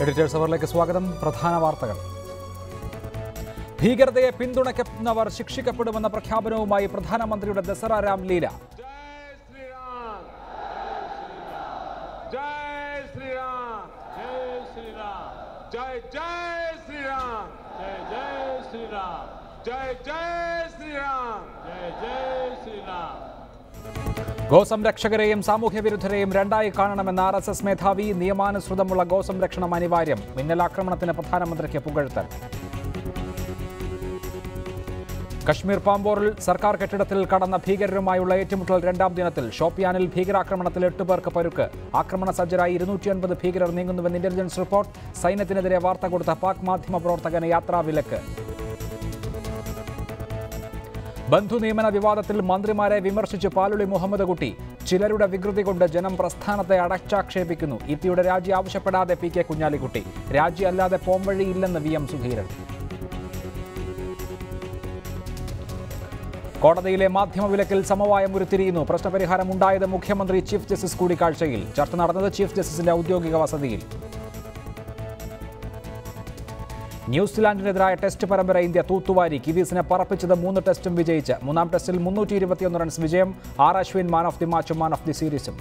Editors അവറിലേക്ക് സ്വാഗതം പ്രധാന വാർത്തകൾ ഭീകരതയെ പിന്തുണയ്ക്കുന്നവർ ശിക്ഷിക്കപ്പെടുമെന്ന പ്രഖ്യാപനവുമായി പ്രധാനമന്ത്രിയുടെ ദസറ രാംലീല जय श्री राम जय श्री राम जय जय श्री राम जय जय श्री राम जय जय श्री राम जय जय श्री राम ഗോസംരക്ഷകരെയും സാമൂഹ്യ വിരുദ്ധരെയും രണ്ടായി കാണണമെന്ന ആർ എസ് എസ് മേധാവി നിയമാനുസൃതമുള്ള ഗോസംരക്ഷണം അനിവാര്യം മിന്നലാക്രമണത്തിന് പ്രധാനമന്ത്രിക്ക് പുകഴ്ത്തൽ കശ്മീർ പാമ്പോറിൽ സർക്കാർ കെട്ടിടത്തിൽ കടന്ന ഭീകരരുമായുള്ള ഏറ്റുമുട്ടൽ രണ്ടാം ദിനത്തിൽ ഷോപ്പിയാനിൽ ഭീകരാക്രമണത്തിൽ എട്ട് പേർക്ക് പരുക്ക് ആക്രമണ സജ്ജരായി ഇരുന്നൂറ്റി അൻപത് ഭീകരർ നീങ്ങുന്നുവെന്ന് ഇന്റലിജൻസ് റിപ്പോർട്ട് സൈന്യത്തിനെതിരെ വാർത്ത കൊടുത്ത പാക് മാധ്യമ പ്രവർത്തകന് യാത്രാവിലക്ക് ബന്ധു നിയമന വിവാദത്തിൽ മന്ത്രിമാരെ വിമർശിച്ച് പാലുളി മുഹമ്മദ് കുട്ടി ചിലരുടെ വികൃതി കൊണ്ട് ജനം പ്രസ്ഥാനത്തെ അടച്ചാക്ഷേപിക്കുന്നു ഇ പിയുടെ രാജി ആവശ്യപ്പെടാതെ പി കെ കുഞ്ഞാലിക്കുട്ടി രാജി അല്ലാതെ പോംവഴിയില്ലെന്ന് വി എം സുധീരൻ കോടതിയിലെ മാധ്യമവിലക്കിൽ സമവായം ഉരുത്തിരിയുന്നു പ്രശ്നപരിഹാരം ഉണ്ടായത് മുഖ്യമന്ത്രി ചീഫ് ജസ്റ്റിസ് കൂടിക്കാഴ്ചയിൽ ചർച്ച നടന്നത് ചീഫ് ജസ്റ്റിസിന്റെ ഔദ്യോഗിക വസതിയിൽ ന്യൂസിലാൻഡിനെതിരായ ടെസ്റ്റ് പരമ്പര ഇന്ത്യ തൂത്തുവാരി കിവീസിനെ പറപ്പിച്ചത് മൂന്ന് ടെസ്റ്റും വിജയിച്ച് മൂന്നാം ടെസ്റ്റിൽ മുന്നൂറ്റി ഇരുപത്തിയൊന്ന് റൺസ് വിജയം R Ashwin man of the മാച്ചും മാൻ ഓഫ് ദി സീരീസും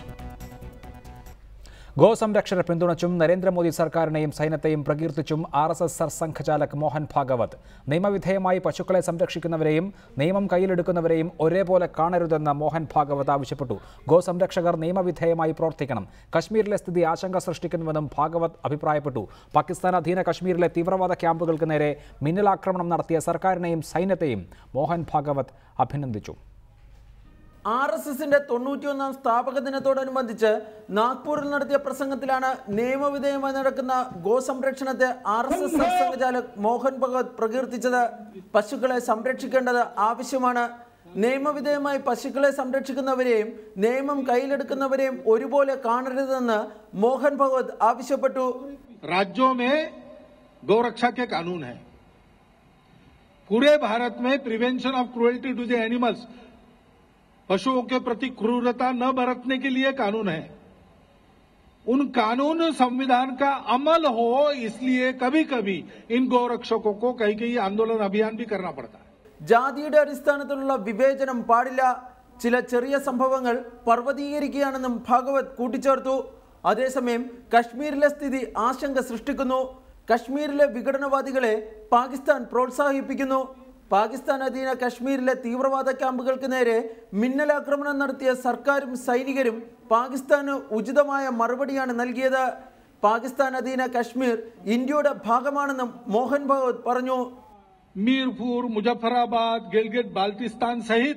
ഗോസംരക്ഷകരെ പിന്തുണച്ചും നരേന്ദ്രമോദി സർക്കാരിനെയും സൈന്യത്തെയും പ്രകീർത്തിച്ചും R S S Sarsanghchalak Mohan Bhagwat നിയമവിധേയമായി പശുക്കളെ സംരക്ഷിക്കുന്നവരെയും നിയമം കയ്യിലെടുക്കുന്നവരെയും ഒരേപോലെ കാണരുതെന്ന് മോഹൻ ഭാഗവത് ആവശ്യപ്പെട്ടു ഗോസംരക്ഷകർ നിയമവിധേയമായി പ്രവർത്തിക്കണം കശ്മീരിലെ സ്ഥിതി ആശങ്ക സൃഷ്ടിക്കുന്നുവെന്നും ഭാഗവത് അഭിപ്രായപ്പെട്ടു പാകിസ്ഥാൻ അധീന കശ്മീരിലെ തീവ്രവാദ ക്യാമ്പുകൾക്ക് നേരെ മിന്നലാക്രമണം നടത്തിയ സർക്കാരിനെയും സൈന്യത്തെയും മോഹൻ ഭാഗവത് അഭിനന്ദിച്ചു ആർ എസ് എസിന്റെ തൊണ്ണൂറ്റിയൊന്നാം സ്ഥാപക ദിനത്തോടനുബന്ധിച്ച് നാഗ്പൂരിൽ നടത്തിയ പ്രസംഗത്തിലാണ് നിയമവിധേയമായി നടക്കുന്ന ഗോസംരക്ഷണത്തെ R S S Sanghchalak Mohan Bhagwat പ്രകീർത്തിച്ചത് പശുക്കളെ സംരക്ഷിക്കേണ്ടത് ആവശ്യമാണ് നിയമവിധേയമായി പശുക്കളെ സംരക്ഷിക്കുന്നവരെയും നിയമം കയ്യിലെടുക്കുന്നവരെയും ഒരുപോലെ കാണരുതെന്ന് മോഹൻ ഭഗവത് ആവശ്യപ്പെട്ടു राज्यों में गौरक्षा के कानून है पूरे भारत में prevention of cruelty to the animals पशुओं के प्रति क्रूरता न बरतने के लिए कानून है उन कानून संविधान का अमल हो इसलिए कभी कभी इन गौरक्षकों को कहीं कहीं आंदोलन अभियान भी करना पड़ता है ജാതിയുടെ അടിസ്ഥാനത്തിലുള്ള വിവേചനം പാടില്ല ചില ചെറിയ സംഭവങ്ങൾ പർവ്വതീകരിക്കുകയാണെന്നും ഭാഗവത് കൂട്ടിച്ചേർത്തു അതേസമയം കശ്മീരിലെ സ്ഥിതി ആശങ്ക സൃഷ്ടിക്കുന്നു കശ്മീരിലെ വിഘടനവാദികളെ പാകിസ്ഥാൻ പ്രോത്സാഹിപ്പിക്കുന്നു പാകിസ്ഥാൻ അധീന കശ്മീരിലെ തീവ്രവാദ ക്യാമ്പുകൾക്ക് നേരെ മിന്നലാക്രമണം നടത്തിയ സർക്കാരും സൈനികരും പാകിസ്ഥാന് ഉചിതമായ മറുപടിയാണ് നൽകിയത് പാകിസ്ഥാൻ അധീന കശ്മീർ ഇന്ത്യയുടെ ഭാഗമാണെന്നും മോഹൻ ഭഗവത് പറഞ്ഞു मीरपुर मुजफ्फराबाद गिलगित बाल्टिस्तान सहित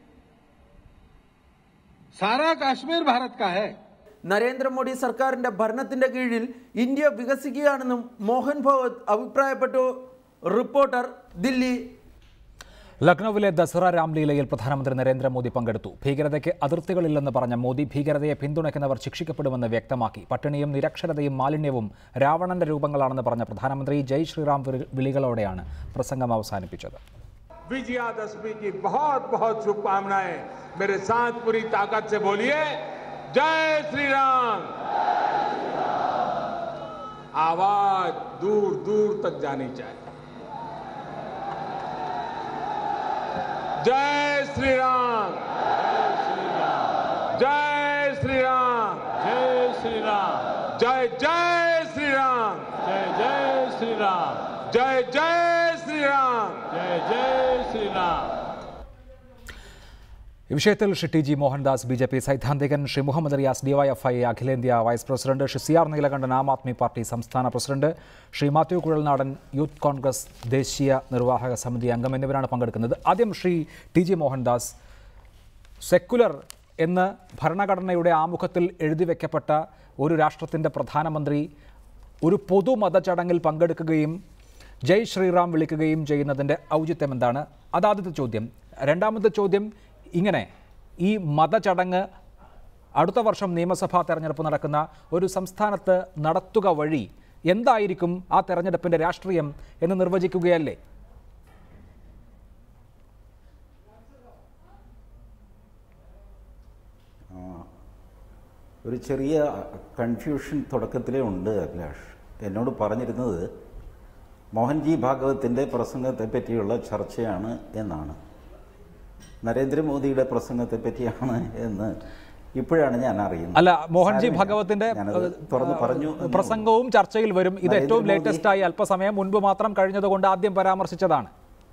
सारा कश्मीर भारत का है നരേന്ദ്രമോദി സർക്കാരിന്റെ ഭരണത്തിന്റെ കീഴിൽ ഇന്ത്യ വികസിക്കുകയാണെന്നും മോഹൻ ഭഗവത് അഭിപ്രായപ്പെട്ടു റിപ്പോർട്ടർ ദില്ലി ലക്നൌവിലെ ദസറ രാംലീലയിൽ പ്രധാനമന്ത്രി നരേന്ദ്രമോദി പങ്കെടുത്തു ഭീകരതയ്ക്ക് അതിർത്തികളില്ലെന്ന് പറഞ്ഞ മോദി ഭീകരതയെ പിന്തുണയ്ക്കുന്നവർ ശിക്ഷിക്കപ്പെടുമെന്ന് വ്യക്തമാക്കി പട്ടിണിയും നിരക്ഷരതയും മാലിന്യവും രാവണന്റെ രൂപങ്ങളാണെന്ന് പറഞ്ഞ പ്രധാനമന്ത്രി ജയ് ശ്രീറാം വിളി- വിളികളോടെയാണ് പ്രസംഗം അവസാനിപ്പിച്ചത് विजयादशमी की बहुत बहुत शुभकामनाएं मेरे साथ पूरी ताकत से बोलिए जय श्री राम आवाज दूर दूर तक जानी चाहिए जय श्री राम जय श्री राम जय श्री राम जय जय श्री राम जय जय श्री राम जय जय श्री राम जय जय श्री राम ഈ വിഷയത്തിൽ Shri T G Mohandas B J P സൈദ്ധാന്തികൻ ശ്രീ മുഹമ്മദ് റിയാസ് ഡിവൈഎഫ്ഐ അഖിലേന്ത്യാ vice president Shri C R Neelakantan Aam Aadmi Party സംസ്ഥാന president Shri Mathew Kuzhalnadan Youth Congress ദേശീയ നിർവാഹക സമിതി അംഗം എന്നിവരാണ് പങ്കെടുക്കുന്നത് ആദ്യം Shri T G Mohandas secular എന്ന് ഭരണഘടനയുടെ ആമുഖത്തിൽ എഴുതി വെക്കപ്പെട്ട ഒരു രാഷ്ട്രത്തിൻ്റെ പ്രധാനമന്ത്രി ഒരു പൊതുമത ചടങ്ങിൽ പങ്കെടുക്കുകയും ജയ് ശ്രീറാം വിളിക്കുകയും ചെയ്യുന്നതിൻ്റെ ഔചിത്യം എന്താണ് അതാദ്യത്തെ ചോദ്യം രണ്ടാമത്തെ ചോദ്യം ഇങ്ങനെ ഈ മതചടങ്ങ് അടുത്ത വർഷം നിയമസഭാ തെരഞ്ഞെടുപ്പ് നടക്കുന്ന ഒരു സംസ്ഥാനത്ത് നടത്തുക വഴി എന്തായിരിക്കും ആ തെരഞ്ഞെടുപ്പിൻ്റെ രാഷ്ട്രീയം എന്ന് നിർവചിക്കുകയല്ലേ ഒരു ചെറിയ കൺഫ്യൂഷൻ തുടക്കത്തിലേ ഉണ്ട് അഭിലാഷ് എന്നോട് പറഞ്ഞിരുന്നത് മോഹൻജി ഭാഗവത്തിൻ്റെ പ്രസംഗത്തെ പറ്റിയുള്ള ചർച്ചയാണ് എന്നാണ് നരേന്ദ്രമോദിയുടെ പ്രസംഗത്തെ പറ്റിയാണ് എന്ന് ഇപ്പോഴാണ് ഞാൻ അറിയുന്നത് അല്ല മോഹൻജി സാരമില്ല. ഭഗവത്തിന്റെ ഞാനത് തുറന്ന് പറഞ്ഞു എന്നേ ഉള്ളൂ. പ്രസംഗവും ചർച്ചയിൽ വരും ഇത് ഏറ്റവും നരേന്ദ്രമോദി- ലേറ്റസ്റ്റ് ആയി അല്പസമയം മുൻപ് മാത്രം കഴിഞ്ഞതുകൊണ്ട് ആദ്യം പരാമർശിച്ചതാണ്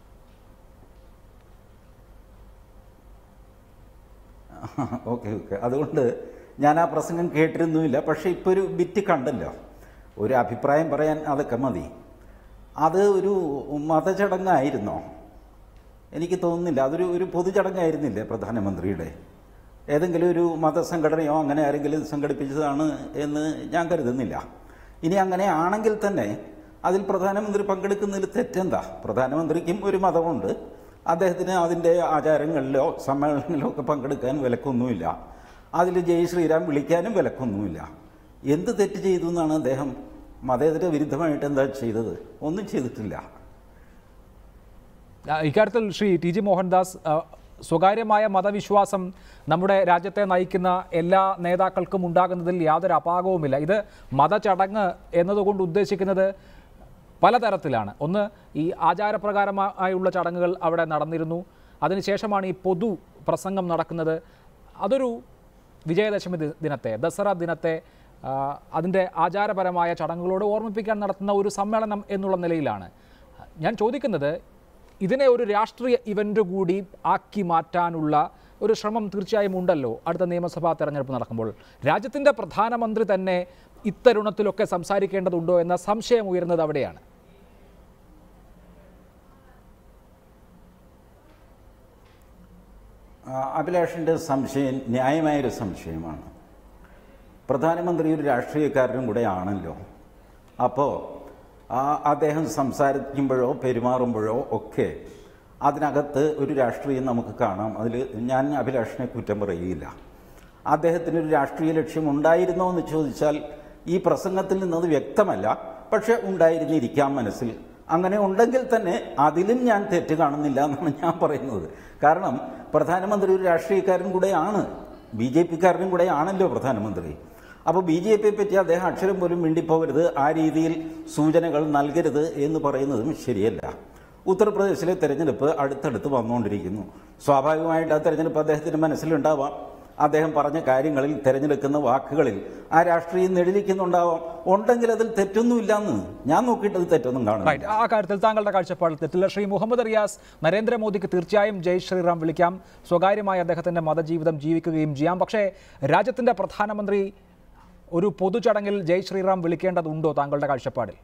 ഓക്കെ ഓക്കെ അതുകൊണ്ട് ഞാൻ ആ പ്രസംഗം കേട്ടിരുന്നുമില്ല പക്ഷേ ഇപ്പോൾ ഒരു ബിറ്റ് കണ്ടല്ലോ ഒരു അഭിപ്രായം പറയാൻ അതൊക്കെ മതി അത് ഒരു മതചടങ്ങായിരുന്നോ എനിക്ക് തോന്നുന്നില്ല അതൊരു ഒരു പൊതുചടങ്ങായിരുന്നില്ലേ പ്രധാനമന്ത്രിയുടെ ഏതെങ്കിലും ഒരു മതസംഘടനയോ അങ്ങനെ ആരെങ്കിലും സംഘടിപ്പിച്ചതാണ് എന്ന് ഞാൻ കരുതുന്നില്ല ഇനി അങ്ങനെ ആണെങ്കിൽ തന്നെ അതിൽ പ്രധാനമന്ത്രി പങ്കെടുക്കുന്നതിൽ തെറ്റെന്താ പ്രധാനമന്ത്രിക്കും ഒരു മതമുണ്ട് അദ്ദേഹത്തിന് അതിൻ്റെ ആചാരങ്ങളിലോ സമ്മേളനങ്ങളിലോ ഒക്കെ പങ്കെടുക്കാൻ വിലക്കൊന്നുമില്ല അതിൽ ജയ് ശ്രീരാം വിളിക്കാനും വിലക്കൊന്നുമില്ല എന്ത് തെറ്റ് ചെയ്തു എന്നാണ് അദ്ദേഹം മതേതര വിരുദ്ധമായിട്ട് എന്താ ചെയ്തത് ഒന്നും ചെയ്തിട്ടില്ല ആ, ഇക്കാര്യത്തിൽ ശ്രീ ടി ജി മോഹൻദാസ് ആ, സ്വകാര്യമായ മതവിശ്വാസം നമ്മുടെ രാജ്യത്തെ നയിക്കുന്ന എല്ലാ നേതാക്കൾക്കും ഉണ്ടാകുന്നതിൽ യാതൊരു അപാകവുമില്ല ഇത് മതചടങ്ങ് എന്നതുകൊണ്ട് ഉദ്ദേശിക്കുന്നത് പലതരത്തിലാണ് ഒന്ന് ഈ ആചാരപ്രകാരമായുള്ള ചടങ്ങുകൾ അവിടെ നടന്നിരുന്നു അതിനുശേഷമാണ് ഈ പൊതു പ്രസംഗം നടക്കുന്നത് അതൊരു വിജയദശമി ദി- ദിനത്തെ ദസറ ദിനത്തെ ആ, അതിൻ്റെ ആചാരപരമായ ചടങ്ങുകളോട് ഓർമ്മിപ്പിക്കാൻ നടത്തുന്ന ഒരു സമ്മേളനം എന്നുള്ള നിലയിലാണ് ഞാൻ ചോദിക്കുന്നത് ഇതിനെ ഒരു രാഷ്ട്രീയ ഇവൻ്റ് കൂടി ആക്കി മാറ്റാനുള്ള ഒരു ശ്രമം തീർച്ചയായും ഉണ്ടല്ലോ അടുത്ത നിയമസഭാ തെരഞ്ഞെടുപ്പ് നടക്കുമ്പോൾ രാജ്യത്തിൻ്റെ പ്രധാനമന്ത്രി തന്നെ ഇത്തരുണത്തിലൊക്കെ സംസാരിക്കേണ്ടതുണ്ടോ എന്ന സംശയം ഉയരുന്നത് അവിടെയാണ് ആ, അഭിലാഷിൻ്റെ സംശയം ന്യായമായൊരു സംശയമാണ് പ്രധാനമന്ത്രി ഒരു രാഷ്ട്രീയക്കാരനും കൂടെ ആണല്ലോ അപ്പോൾ ആ അദ്ദേഹം സംസാരിക്കുമ്പോഴോ പെരുമാറുമ്പോഴോ ഒക്കെ അതിനകത്ത് ഒരു രാഷ്ട്രീയം നമുക്ക് കാണാം അതിൽ ഞാൻ അഭിലാഷിനെ കുറ്റം പറയുകയില്ല അദ്ദേഹത്തിന് ഒരു രാഷ്ട്രീയ ലക്ഷ്യം ഉണ്ടായിരുന്നോ എന്ന് ചോദിച്ചാൽ ഈ പ്രസംഗത്തിൽ നിന്നത് വ്യക്തമല്ല പക്ഷെ ഉണ്ടായിരുന്നിരിക്കാം മനസ്സിൽ അങ്ങനെ ഉണ്ടെങ്കിൽ തന്നെ അതിലും ഞാൻ തെറ്റ് കാണുന്നില്ല എന്നാണ് ഞാൻ പറയുന്നത് കാരണം പ്രധാനമന്ത്രി ഒരു രാഷ്ട്രീയക്കാരൻ കൂടെയാണ് ബി ജെ പിക്കാരനും കൂടെ ആണല്ലോ പ്രധാനമന്ത്രി അപ്പോൾ ബി ജെ പിയെ പറ്റി അദ്ദേഹം അക്ഷരം പോലും മിണ്ടിപ്പോകരുത് ആ രീതിയിൽ സൂചനകൾ നൽകരുത് എന്ന് പറയുന്നതും ശരിയല്ല ഉത്തർപ്രദേശിലെ തെരഞ്ഞെടുപ്പ് അടുത്തടുത്ത് വന്നുകൊണ്ടിരിക്കുന്നു സ്വാഭാവികമായിട്ട് ആ തെരഞ്ഞെടുപ്പ് അദ്ദേഹത്തിന്റെ മനസ്സിലുണ്ടാവാം അദ്ദേഹം പറഞ്ഞ കാര്യങ്ങളിൽ തിരഞ്ഞെടുക്കുന്ന വാക്കുകളിൽ ആ രാഷ്ട്രീയം നെടിലിക്കുന്നുണ്ടാവാം ഉണ്ടെങ്കിൽ അതിൽ തെറ്റൊന്നുമില്ലെന്ന് ഞാൻ നോക്കിയിട്ട് അത് തെറ്റൊന്നും കാണുന്നില്ല റൈറ്റ് ആ കാര്യത്തിൽ താങ്കളുടെ കാഴ്ചപ്പാടിൽ തെറ്റില്ല ശ്രീ മുഹമ്മദ് റിയാസ് നരേന്ദ്രമോദിക്ക് തീർച്ചയായും ജയ് ശ്രീറാം വിളിക്കാം സ്വകാര്യമായി അദ്ദേഹത്തിന്റെ മതജീവിതം ജീവിക്കുകയും ചെയ്യാം പക്ഷേ രാജ്യത്തിന്റെ പ്രധാനമന്ത്രി ഒരു പൊതുചടങ്ങിൽ ജയ് ശ്രീറാം വിളിക്കേണ്ടതുണ്ടോ താങ്കളുടെ കാഴ്ചപ്പാടിൽ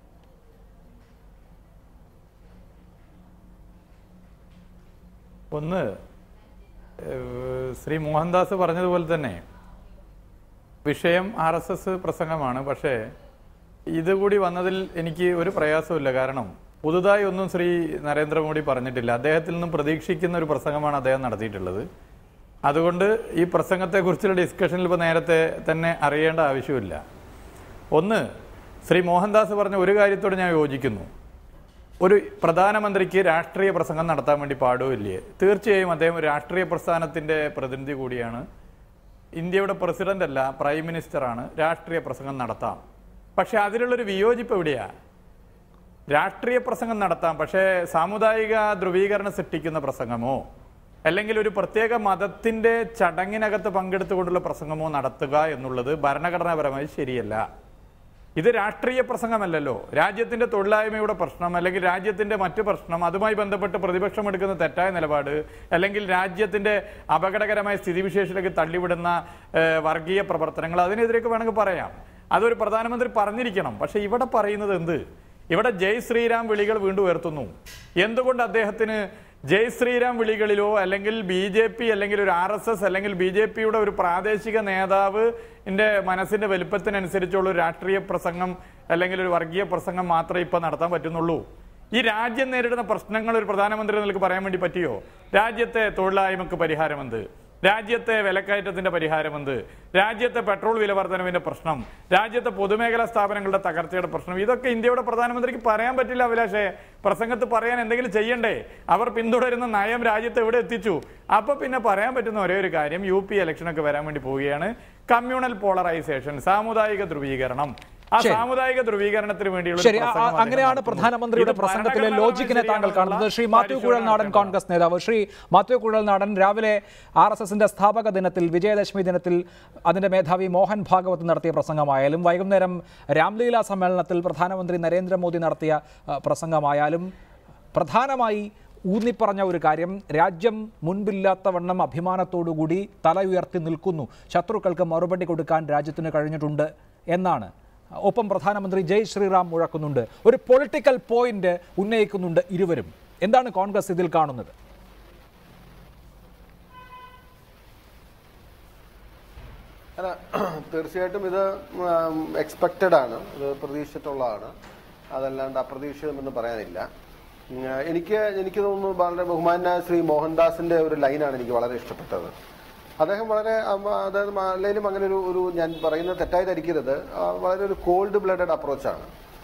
ഒന്ന് ഏഹ്, ശ്രീ മോഹൻദാസ് പറഞ്ഞതുപോലെ തന്നെ വിഷയം ആർ എസ് എസ് പ്രസംഗമാണ് പക്ഷേ ഇതുകൂടി വന്നതിൽ എനിക്ക് ഒരു പ്രയാസമില്ല കാരണം പുതുതായി ഒന്നും ശ്രീ നരേന്ദ്രമോദി പറഞ്ഞിട്ടില്ല അദ്ദേഹത്തിൽ നിന്നും പ്രതീക്ഷിക്കുന്ന ഒരു പ്രസംഗമാണ് അദ്ദേഹം നടത്തിയിട്ടുള്ളത് അതുകൊണ്ട് ഈ പ്രസംഗത്തെക്കുറിച്ചുള്ള ഡിസ്കഷനിൽ ഇപ്പോൾ നേരത്തെ തന്നെ അറിയേണ്ട ആവശ്യമില്ല ഒന്ന് ശ്രീ മോഹൻദാസ് പറഞ്ഞ ഒരു കാര്യത്തോട് ഞാൻ യോജിക്കുന്നു ഒരു പ്രധാനമന്ത്രിക്ക് രാഷ്ട്രീയ പ്രസംഗം നടത്താൻ വേണ്ടി പാടുമില്ലേ തീർച്ചയായും അദ്ദേഹം ഒരു രാഷ്ട്രീയ പ്രസ്ഥാനത്തിന്റെ പ്രതിനിധി കൂടിയാണ് ഇന്ത്യയുടെ പ്രസിഡന്റ് അല്ല പ്രൈം മിനിസ്റ്ററാണ് രാഷ്ട്രീയ പ്രസംഗം നടത്താം പക്ഷെ അതിലുള്ളൊരു വിയോജിപ്പ് എവിടെയാ രാഷ്ട്രീയ പ്രസംഗം നടത്താം പക്ഷേ സാമുദായിക ധ്രുവീകരണം സൃഷ്ടിക്കുന്ന പ്രസംഗമോ അല്ലെങ്കിൽ ഒരു പ്രത്യേക മതത്തിന്റെ ചടങ്ങിനകത്ത് പങ്കെടുത്തുകൊണ്ടുള്ള പ്രസംഗമോ നടത്തുക എന്നുള്ളത് ഭരണഘടനാപരമായി ശരിയല്ല ഇത് രാഷ്ട്രീയ പ്രസംഗമല്ലല്ലോ രാജ്യത്തിന്റെ തൊഴിലായ്മയുടെ പ്രശ്നം അല്ലെങ്കിൽ രാജ്യത്തിന്റെ മറ്റു പ്രശ്നം അതുമായി ബന്ധപ്പെട്ട് പ്രതിപക്ഷം എടുക്കുന്ന തെറ്റായ നിലപാട് അല്ലെങ്കിൽ രാജ്യത്തിന്റെ അപകടകരമായ സ്ഥിതിവിശേഷത്തിലേക്ക് തള്ളിവിടുന്ന ഏഹ്, വർഗീയ പ്രവർത്തനങ്ങൾ അതിനെതിരെയൊക്കെ വേണമെങ്കിൽ പറയാം അതൊരു പ്രധാനമന്ത്രി പറഞ്ഞിരിക്കണം പക്ഷെ ഇവിടെ പറയുന്നത് എന്ത് ഇവിടെ ജയ് ശ്രീരാം വിളികൾ വീണ്ടും ഉയർത്തുന്നു എന്തുകൊണ്ട് അദ്ദേഹത്തിന് ജയ് ശ്രീരാം വിളികളിലോ അല്ലെങ്കിൽ ബി ജെ പി അല്ലെങ്കിൽ ഒരു ആർ എസ് എസ് അല്ലെങ്കിൽ ബി ജെ പിയുടെ ഒരു പ്രാദേശിക നേതാവ് മനസ്സിന്റെ വലുപ്പത്തിനനുസരിച്ചുള്ള ഒരു രാഷ്ട്രീയ പ്രസംഗം അല്ലെങ്കിൽ ഒരു വർഗീയ പ്രസംഗം മാത്രമേ ഇപ്പൊ നടത്താൻ പറ്റുന്നുള്ളൂ ഈ രാജ്യം നേരിടുന്ന പ്രശ്നങ്ങൾ ഒരു പ്രധാനമന്ത്രി നിങ്ങൾക്ക് പറയാൻ വേണ്ടി പറ്റിയോ രാജ്യത്തെ തൊഴിലായ്മക്ക് പരിഹാരമെന്ത് രാജ്യത്തെ വിലക്കയറ്റത്തിന്റെ പരിഹാരമെന്ത് രാജ്യത്തെ പെട്രോൾ വില വർധനവിന്റെ പ്രശ്നം രാജ്യത്തെ പൊതുമേഖലാ സ്ഥാപനങ്ങളുടെ തകർച്ചയുടെ പ്രശ്നം ഇതൊക്കെ ഇന്ത്യയുടെ പ്രധാനമന്ത്രിക്ക് പറയാൻ പറ്റില്ല അഭിലാഷേ പ്രസംഗത്ത് പറയാൻ എന്തെങ്കിലും ചെയ്യണ്ടേ അവർ പിന്തുടരുന്ന നയം രാജ്യത്ത് എവിടെ എത്തിച്ചു അപ്പൊ പിന്നെ പറയാൻ പറ്റുന്ന ഒരേ ഒരു കാര്യം യു പി ഇലക്ഷനൊക്കെ വരാൻ വേണ്ടി പോവുകയാണ് കമ്മ്യൂണൽ പോളറൈസേഷൻ സാമുദായിക ധ്രുവീകരണം ആ ശരി. സാമുദായിക ധ്രുവീകരണത്തിന് വേണ്ടിയുള്ള ഒരു ശരി ആ- ആ- പ്രസംഗം അദ്ദേഹം അങ്ങനെയാണ് നടത്തുന്നു. പ്രധാനമന്ത്രിയുടെ ഇത് പ്രസംഗത്തിലെ ഭരണഘടനാപരമായി ലോജിക്കിനെ താങ്കൾ ശരിയാണെന്നുള്ള കാണുന്നത് ശ്രീ മാത്യു പരിശോധന കുഴൽനാടൻ നടത്തേണ്ടതാണ്. കോൺഗ്രസ് നേതാവ് ശ്രീ മാത്യു കുഴൽനാടൻ രാവിലെ ആർ എസ് എസിന്റെ സ്ഥാപക ദിനത്തിൽ വിജയദശമി ദിനത്തിൽ അതിന്റെ മേധാവി മോഹൻ ഭാഗവത് നടത്തിയ പ്രസംഗമായാലും വൈകുന്നേരം രാംലീല സമ്മേളനത്തിൽ പ്രധാനമന്ത്രി നരേന്ദ്രമോദി നടത്തിയ ആ, പ്രസംഗമായാലും പ്രധാനമായി ഊന്നിപ്പറഞ്ഞ ഒരു കാര്യം രാജ്യം മുൻപില്ലാത്തവണ്ണം അഭിമാനത്തോടുകൂടി തല ഉയർത്തി നിൽക്കുന്നു ശത്രുക്കൾക്ക് മറുപടി കൊടുക്കാൻ രാജ്യത്തിന് കഴിഞ്ഞിട്ടുണ്ട് എന്നാണ് ഒപ്പം പ്രധാനമന്ത്രി ജയ് ശ്രീറാം മുഴക്കുന്നുണ്ട് ഒരു പൊളിറ്റിക്കൽ പോയിന്റ് ഉന്നയിക്കുന്നുണ്ട് ഇരുവരും എന്താണ് കോൺഗ്രസ് ഇതിൽ കാണുന്നത് അല്ല തീർച്ചയായിട്ടും ഇത് എക്സ്പെക്റ്റഡ് ആണ് ഇത് പ്രതീക്ഷിച്ചിട്ടുള്ളതാണ് അതല്ലാണ്ട് അപ്രതീക്ഷിതമെന്ന് പറയാനില്ല ഉം, എനിക്ക് എനിക്ക് തോന്നുന്നു വളരെ ബഹുമാനായ ശ്രീ മോഹൻദാസിന്റെ ഒരു ലൈനാണ് എനിക്ക് വളരെ ഇഷ്ടപ്പെട്ടത് അദ്ദേഹം വളരെ അം, അതായത് അല്ലെങ്കിലും അങ്ങനെ ഒരു ഒരു ഞാൻ പറയുന്നത് തെറ്റായി ധരിക്കരുത് ആ, വളരെ ഒരു കോൾഡ് ബ്ലഡഡ് അപ്രോച്ചാണ്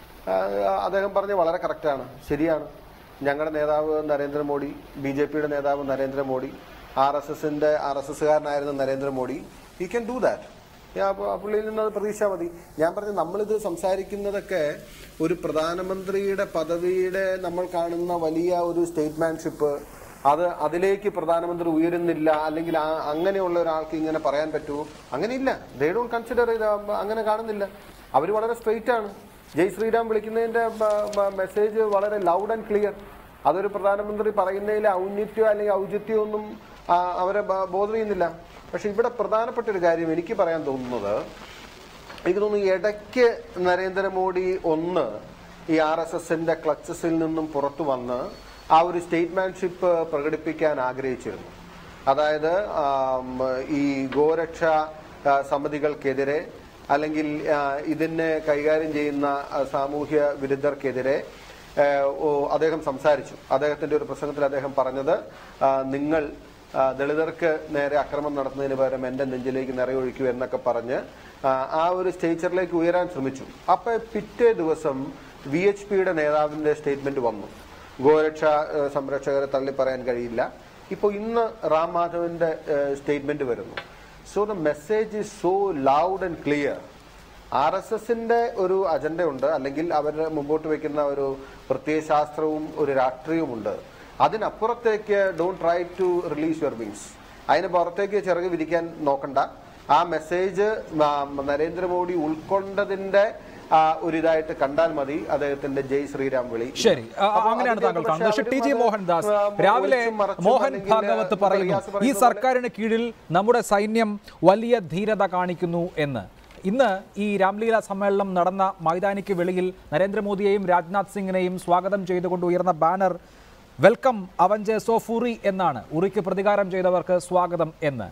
അദ്ദേഹം പറഞ്ഞ വളരെ കറക്റ്റാണ് ശരിയാണ് ഞങ്ങളുടെ നേതാവ് നരേന്ദ്രമോദി ബി ജെ പിയുടെ നേതാവ് നരേന്ദ്രമോദി ആർ എസ് എസിന്റെ ആർ എസ് എസ്സുകാരനായിരുന്ന Narendra Modi he can do that പുള്ളിയിൽ നിന്ന് അത് പ്രതീക്ഷ മതി ഞാൻ പറഞ്ഞു നമ്മളിത് സംസാരിക്കുന്നതൊക്കെ ഒരു പ്രധാനമന്ത്രിയുടെ പദവിയുടെ നമ്മൾ കാണുന്ന വലിയ ഒരു സ്റ്റേറ്റ്മാൻഷിപ്പ് അത് അതിലേക്ക് പ്രധാനമന്ത്രി ഉയരുന്നില്ല അല്ലെങ്കിൽ ആ- അങ്ങനെയുള്ള ഒരാൾക്ക് ഇങ്ങനെ പറയാൻ പറ്റുമോ അങ്ങനെയില്ല ദേ ഡോണ്ട് കൺസിഡർ ഇത് അങ്ങനെ കാണുന്നില്ല അവർ വളരെ സ്ട്രെയിറ്റ് ആണ് ജയ് ശ്രീരാം വിളിക്കുന്നതിന്റെ മെസ്സേജ് വളരെ ലൗഡ് ആൻഡ് ക്ലിയർ അതൊരു പ്രധാനമന്ത്രി പറയുന്നതിൽ ഔന്നിത്യോ അല്ലെങ്കിൽ ഔചിത്യോ ഒന്നും ആ, അവരെ ബോധർ ചെയ്യുന്നില്ല പക്ഷെ ഇവിടെ പ്രധാനപ്പെട്ട ഒരു കാര്യം എനിക്ക് പറയാൻ തോന്നുന്നത് എനിക്ക് തോന്നുന്നു ഇടയ്ക്ക് നരേന്ദ്രമോദി ഒന്ന് ഈ ആർ എസ് എസിന്റെ ക്ലച്ചസിൽ നിന്നും പുറത്തു വന്ന് ആ ഒരു സ്റ്റേറ്റ്മാൻഷിപ്പ് പ്രകടിപ്പിക്കാൻ ആഗ്രഹിച്ചിരുന്നു അതായത് ആം, ഈ ഗോരക്ഷ ആ, സമിതികൾക്കെതിരെ അല്ലെങ്കിൽ ആ, ഇതിനെ കൈകാര്യം ചെയ്യുന്ന ആ, സാമൂഹ്യ വിരുദ്ധർക്കെതിരെ ആ, ഓ, അദ്ദേഹം സംസാരിച്ചു അദ്ദേഹത്തിന്റെ ഒരു പ്രസംഗത്തിൽ അദ്ദേഹം പറഞ്ഞത് ആ, നിങ്ങൾ ആ, ദളിതർക്ക് നേരെ അക്രമം നടത്തുന്നതിന് പകരം എന്റെ നെഞ്ചിലേക്ക് നിറയൊഴിക്കൂ എന്നൊക്കെ പറഞ്ഞ് ആ, ആ ഒരു സ്റ്റേച്ചറിലേക്ക് ഉയരാൻ ശ്രമിച്ചു അപ്പൊ പിറ്റേ ദിവസം വി എച്ച് പിയുടെ നേതാവിന്റെ സ്റ്റേറ്റ്മെന്റ് വന്നു ഗോരക്ഷ ആ, സംരക്ഷകരെ തള്ളി പറയാൻ കഴിയില്ല ഇപ്പോൾ ഇന്ന് റാം മാധവന്റെ സ്റ്റേറ്റ്മെന്റ് വരുന്നു so the message is so loud and clear R S എസിന്റെ ഒരു അജണ്ടയുണ്ട് അല്ലെങ്കിൽ അവർ മുമ്പോട്ട് വെക്കുന്ന ഒരു പ്രത്യയശാസ്ത്രവും ഒരു രാഷ്ട്രീയവുമുണ്ട് അതിനപ്പുറത്തേക്ക് don't try to release your wings അതിന് പുറത്തേക്ക് ചിറക് വിരിക്കാൻ നോക്കണ്ട ആ മെസ്സേജ് നരേന്ദ്രമോദി ഉൾക്കൊണ്ടതിന്റെ ആ, ഒരു ഇതായിട്ട് കണ്ടാൽ മതി അദ്ദേഹത്തിന്റെ ജയ് ശ്രീരാം വിളി ശരി ആ, അപ്പോ അങ്ങനെയാണ് അതിന്റെ താങ്കൾ പക്ഷേ കാണുന്നത് പക്ഷേ ടി ജി അവരും അത്, മോഹൻദാസ് ആ, രാവിലെ ഒളിച്ചും മറച്ചും മോഹൻ അല്ലെങ്കിൽ, ഭാഗവത്ത് ആ, പറയുന്നു റിയാസ് ഈ പറയുന്നത് പോലെ- സർക്കാരിന് കീഴിൽ നമ്മുടെ സൈന്യം വലിയ ധീരത കാണിക്കുന്നു എന്ന് ഇന്ന് ഈ രാംലീല സമ്മേളനം നടന്ന മൈതാനിക്ക് വെളിയിൽ നരേന്ദ്രമോദിയെയും രാജ്നാഥ് സിംഗിനെയും സ്വാഗതം ചെയ്തുകൊണ്ട് ഉയർന്ന ബാനർ വെൽക്കം അവഞ്ചെ സോഫുറി എന്നാണ് ഉറിക്ക് പ്രതികാരം ചെയ്തവർക്ക് സ്വാഗതം എന്ന്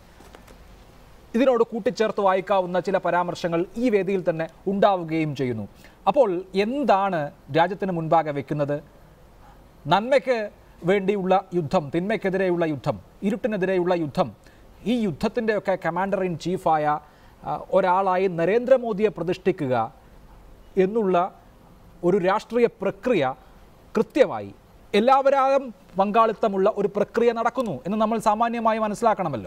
ഇതിനോട് കൂട്ടിച്ചേർത്ത് വായിക്കാവുന്ന ചില പരാമർശങ്ങൾ ഈ വേദിയിൽ തന്നെ ഉണ്ടാവുകയും ചെയ്യുന്നു അപ്പോൾ എന്താണ് രാജ്യത്തിന് മുൻപാകെ വെക്കുന്നത് നന്മയ്ക്ക് വേണ്ടിയുള്ള യുദ്ധം തിന്മയ്ക്കെതിരെയുള്ള യുദ്ധം ഇരുട്ടിനെതിരെയുള്ള യുദ്ധം ഈ യുദ്ധത്തിൻ്റെയൊക്കെ കമാൻഡർ ഇൻ ചീഫായ ആ, ഒരാളായി നരേന്ദ്രമോദിയെ പ്രതിഷ്ഠിക്കുക എന്നുള്ള ഒരു രാഷ്ട്രീയ പ്രക്രിയ കൃത്യമായി എല്ലാവരും പങ്കാളിത്തമുള്ള ഒരു പ്രക്രിയ നടക്കുന്നു എന്ന് നമ്മൾ സാമാന്യമായി മനസ്സിലാക്കണമല്ലോ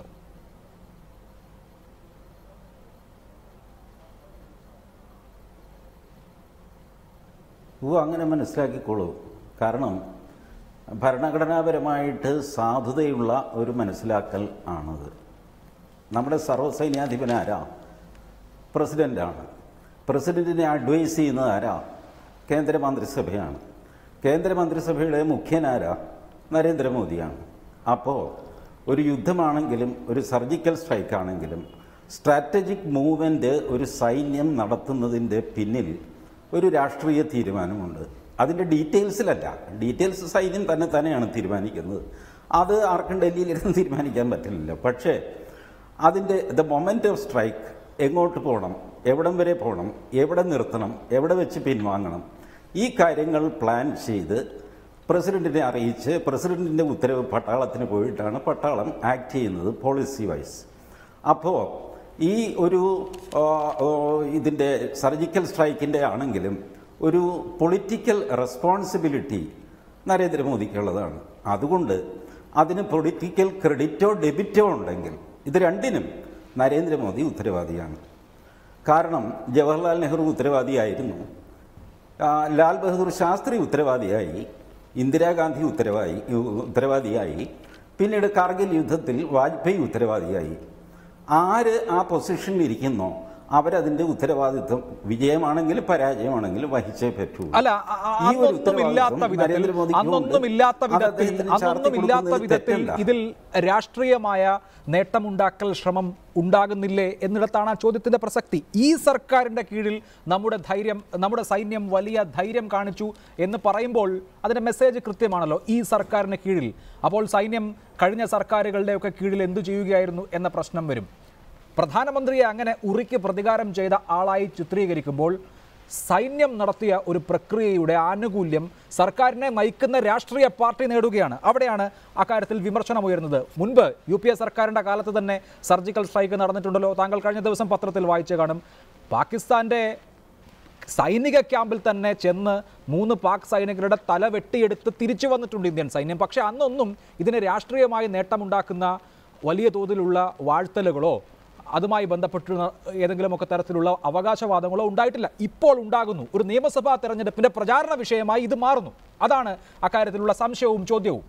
ഓ അങ്ങനെ മനസ്സിലാക്കിക്കോളൂ കാരണം ഭരണഘടനാപരമായിട്ട് സാധുതയുള്ള ഒരു മനസ്സിലാക്കൽ ആണത് നമ്മുടെ സർവ്വസൈന്യാധിപൻ ആരാ പ്രസിഡൻ്റാണ് പ്രസിഡന്റിനെ അഡ്വൈസ് ചെയ്യുന്നത് ആരാ കേന്ദ്രമന്ത്രിസഭയാണ് കേന്ദ്രമന്ത്രിസഭയുടെ മുഖ്യനാരാ നരേന്ദ്രമോദിയാണ് അപ്പോൾ ഒരു യുദ്ധമാണെങ്കിലും ഒരു സർജിക്കൽ സ്ട്രൈക്ക് ആണെങ്കിലും സ്ട്രാറ്റജിക് മൂവ്മെൻ്റ് ഒരു സൈന്യം നടത്തുന്നതിൻ്റെ പിന്നിൽ ഒരു രാഷ്ട്രീയ തീരുമാനമുണ്ട് അതിൻ്റെ ഡീറ്റെയിൽസിലല്ല ഡീറ്റെയിൽസ് സൈന്യം തന്നെ തന്നെയാണ് തീരുമാനിക്കുന്നത് അത് ആർക്കും ഡൽഹിയിലിരുന്ന് തീരുമാനിക്കാൻ പറ്റില്ല പക്ഷേ അതിൻ്റെ ദ മൊമെൻ്റ് ഓഫ് സ്ട്രൈക്ക് എങ്ങോട്ട് പോകണം എവിടം വരെ പോകണം എവിടെ നിർത്തണം എവിടെ വെച്ച് പിൻവാങ്ങണം ഈ കാര്യങ്ങൾ പ്ലാൻ ചെയ്ത് പ്രസിഡന്റിനെ അറിയിച്ച് പ്രസിഡന്റിൻ്റെ ഉത്തരവ് പട്ടാളത്തിന് പോയിട്ടാണ് പട്ടാളം ആക്ട് ചെയ്യുന്നത് പോളിസി വൈസ് അപ്പോൾ ഈ ഒരു ആ, ഓ, ഇതിൻ്റെ സർജിക്കൽ സ്ട്രൈക്കിൻ്റെ ആണെങ്കിലും ഒരു പൊളിറ്റിക്കൽ റെസ്പോൺസിബിലിറ്റി നരേന്ദ്രമോദിക്കുള്ളതാണ് അതുകൊണ്ട് അതിന് പൊളിറ്റിക്കൽ ക്രെഡിറ്റോ ഡെബിറ്റോ ഉണ്ടെങ്കിൽ ഇത് രണ്ടിനും നരേന്ദ്രമോദി ഉത്തരവാദിയാണ് കാരണം ജവഹർലാൽ നെഹ്റു ഉത്തരവാദിയായിരുന്നു ആ, ലാൽ ബഹദൂർ ശാസ്ത്രി ഉത്തരവാദിയായി ഇന്ദിരാഗാന്ധി ഉത്തരവായി ഉത്തരവാദിയായി പിന്നീട് കാർഗിൽ യുദ്ധത്തിൽ വാജ്പേയി ഉത്തരവാദിയായി ആര് ആ പൊസിഷനിൽ ഇരിക്കുന്നോ അവരതിന്റെ ഉത്തരവാദിത്വം വിജയമാണെങ്കിലും പരാജയമാണെങ്കിലും വഹിച്ചേ പറ്റൂ അല്ല അ- അ- ഈ ഒരു അന്നൊന്നും ഇല്ലാത്ത ഉത്തരവാദിത്വം വിധത്തിൽ നരേന്ദ്രമോദിക്കും ഉണ്ട്. അന്നൊന്നും ഇല്ലാത്ത അത് വിധത്തിൽ അദ്ദേഹത്തിന് ചാർത്തി അന്നൊന്നും ഇല്ലാത്ത കൊടുക്കുന്നതിൽ വിധത്തിൽ തെറ്റല്ല. ഇതിൽ രാഷ്ട്രീയമായ നേട്ടമുണ്ടാക്കൽ ശ്രമം ഉണ്ടാകുന്നില്ലേ എന്നിടത്താണ് ആ ചോദ്യത്തിന്റെ പ്രസക്തി ഈ സർക്കാരിന്റെ കീഴിൽ നമ്മുടെ ധൈര്യം നമ്മുടെ സൈന്യം വലിയ ധൈര്യം കാണിച്ചു എന്ന് പറയുമ്പോൾ അതിന്റെ മെസ്സേജ് കൃത്യമാണല്ലോ ഈ സർക്കാരിന് കീഴിൽ അപ്പോൾ സൈന്യം കഴിഞ്ഞ സർക്കാരുകളുടെയൊക്കെ കീഴിൽ എന്തു ചെയ്യുകയായിരുന്നു എന്ന പ്രശ്നം വരും പ്രധാനമന്ത്രിയെ അങ്ങനെ ഉറിക്ക് പ്രതികാരം ചെയ്ത ആളായി ചിത്രീകരിക്കുമ്പോൾ സൈന്യം നടത്തിയ ഒരു പ്രക്രിയയുടെ ആനുകൂല്യം സർക്കാരിനെ നയിക്കുന്ന രാഷ്ട്രീയ പാർട്ടി നേടുകയാണ് അവിടെയാണ് അക്കാര്യത്തിൽ വിമർശനം ഉയരുന്നത് മുൻപ് യു പി എ സർക്കാരിൻ്റെ കാലത്ത് തന്നെ സർജിക്കൽ സ്ട്രൈക്ക് നടന്നിട്ടുണ്ടല്ലോ താങ്കൾ കഴിഞ്ഞ ദിവസം പത്രത്തിൽ വായിച്ചു കാണും പാകിസ്ഥാൻ്റെ സൈനിക ക്യാമ്പിൽ തന്നെ ചെന്ന് മൂന്ന് പാക് സൈനികരുടെ തല വെട്ടിയെടുത്ത് തിരിച്ചു വന്നിട്ടുണ്ട് ഇന്ത്യൻ സൈന്യം പക്ഷേ അന്നൊന്നും ഇതിന് രാഷ്ട്രീയമായി നേട്ടമുണ്ടാക്കുന്ന വലിയ തോതിലുള്ള വാഴ്ത്തലുകളോ അതുമായി ബന്ധപ്പെട്ടുള്ള ഏതെങ്കിലുമൊക്കെ തരത്തിലുള്ള അവകാശവാദങ്ങളോ ഉണ്ടായിട്ടില്ല ഇപ്പോൾ ഉണ്ടാകുന്നു ഒരു നിയമസഭാ തെരഞ്ഞെടുപ്പിന്റെ പ്രചാരണ വിഷയമായി ഇത് മാറുന്നു അതാണ് അക്കാര്യത്തിലുള്ള സംശയവും ചോദ്യവും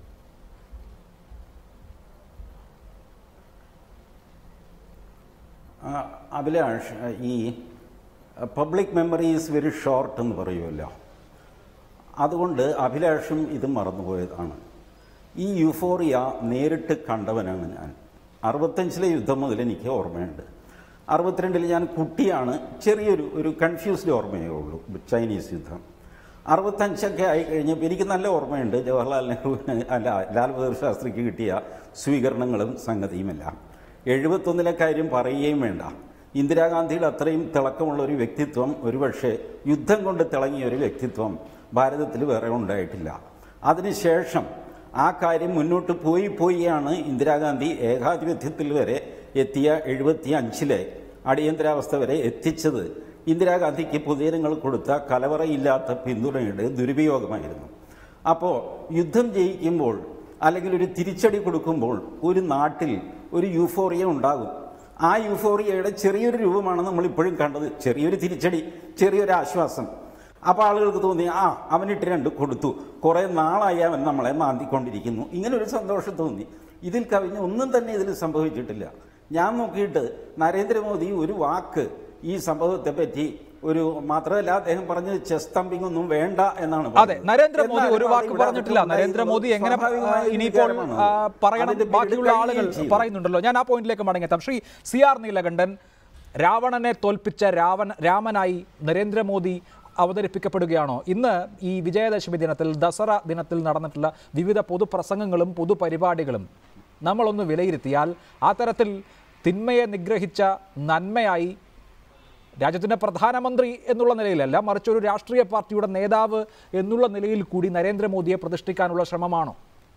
ആ, അഭിലാഷ് ഈ public memory is very short എന്ന് പറയുമല്ലോ അതുകൊണ്ട് അഭിലാഷും ഇത് മറന്നുപോയതാണ് ഈ യുഫോറിയ നേരിട്ട് കണ്ടവനാണ് ഞാൻ അറുപത്തഞ്ചിലെ യുദ്ധം മുതൽ എനിക്ക് ഓർമ്മയുണ്ട് അറുപത്തിരണ്ടിൽ ഞാൻ കുട്ടിയാണ് ചെറിയൊരു ഒരു കൺഫ്യൂസ്ഡ് ഓർമ്മയേ ഉള്ളൂ ചൈനീസ് യുദ്ധം അറുപത്തഞ്ചൊക്കെ ആയി കഴിഞ്ഞപ്പോൾ എനിക്ക് നല്ല ഓർമ്മയുണ്ട് ജവഹർലാൽ നെഹ്റുവിന് അല്ല ലാൽ ബഹദൂർ ശാസ്ത്രിക്ക് കിട്ടിയ സ്വീകരണങ്ങളും സംഗതിയുമെല്ലാം എഴുപത്തൊന്നിലെ കാര്യം പറയുകയും വേണ്ട ഇന്ദിരാഗാന്ധിയുടെ അത്രയും തിളക്കമുള്ള ഒരു വ്യക്തിത്വം ഒരുപക്ഷെ യുദ്ധം കൊണ്ട് തിളങ്ങിയ ഒരു വ്യക്തിത്വം ഭാരതത്തിൽ വേറെ ഉണ്ടായിട്ടില്ല അതിനുശേഷം ആ കാര്യം മുന്നോട്ട് പോയി പോയിയാണ് ഇന്ദിരാഗാന്ധി ഏകാധിപത്യത്തിൽ വരെ എത്തിയ എഴുപത്തി അഞ്ചിലെ അടിയന്തരാവസ്ഥ വരെ എത്തിച്ചത് ഇന്ദിരാഗാന്ധിക്ക് പൊതുജനങ്ങൾ കൊടുത്ത കലവറയില്ലാത്ത പിന്തുണയുടെ ദുരുപയോഗമായിരുന്നു അപ്പോൾ യുദ്ധം ജയിക്കുമ്പോൾ അല്ലെങ്കിൽ ഒരു തിരിച്ചടി കൊടുക്കുമ്പോൾ ഒരു നാട്ടിൽ ഒരു യൂഫോറിയ ഉണ്ടാകും ആ യൂഫോറിയയുടെ ചെറിയൊരു രൂപമാണ് നമ്മൾ ഇപ്പോഴും കണ്ടത് ചെറിയൊരു തിരിച്ചടി ചെറിയൊരു ആശ്വാസം അപ്പോൾ ആളുകൾക്ക് തോന്നി ആ അവനിട്ട് രണ്ട് കൊടുത്തു കുറേ നാളായി അവൻ നമ്മളെ മാന്തിക്കൊണ്ടിരിക്കുന്നു ഇങ്ങനെ ഒരു സന്തോഷം തോന്നി ഇതിൽ കവിഞ്ഞ് ഒന്നും തന്നെ ഇതിൽ സംഭവിച്ചിട്ടില്ല ഞാൻ നോക്കിയിട്ട് നരേന്ദ്രമോദി ഒരു വാക്ക് ഈ സംഭവത്തെ പറ്റി ഒരു മാത്രമല്ല അദ്ദേഹം പറഞ്ഞത് ചെസ് തമ്പിങ് ഒന്നും വേണ്ട എന്നാണ് അതെ നരേന്ദ്രമോദി ഒരു വാക്ക് പറഞ്ഞിട്ടില്ല നരേന്ദ്രമോദി എങ്ങനെ ആ, ഇനിയിപ്പോൾ ആ, പറയണം ബാക്കിയുള്ള ആളുകൾ പറയുന്നുണ്ടല്ലോ ഞാൻ ആ പോയിന്റിലേക്ക് മടങ്ങിയെത്താം ശ്രീ സി ആർ നീലകണ്ഠൻ രാവണനെ തോൽപ്പിച്ച രാവൺ രാമനായി നരേന്ദ്രമോദി അവതരിപ്പിക്കപ്പെടുകയാണോ ഇന്ന് ഈ വിജയദശമി ദിനത്തിൽ ദസറ ദിനത്തിൽ നടന്നിട്ടുള്ള വിവിധ പൊതുപ്രസംഗങ്ങളും പൊതുപരിപാടികളും നമ്മളൊന്ന് വിലയിരുത്തിയാൽ ആ തരത്തിൽ തിന്മയെ നിഗ്രഹിച്ച നന്മയായി രാജ്യത്തിൻ്റെ പ്രധാനമന്ത്രി എന്നുള്ള നിലയിലല്ല മറിച്ച് ഒരു രാഷ്ട്രീയ പാർട്ടിയുടെ നേതാവ് എന്നുള്ള നിലയിൽ കൂടി നരേന്ദ്രമോദിയെ പ്രതിഷ്ഠിക്കാനുള്ള ശ്രമമാണോ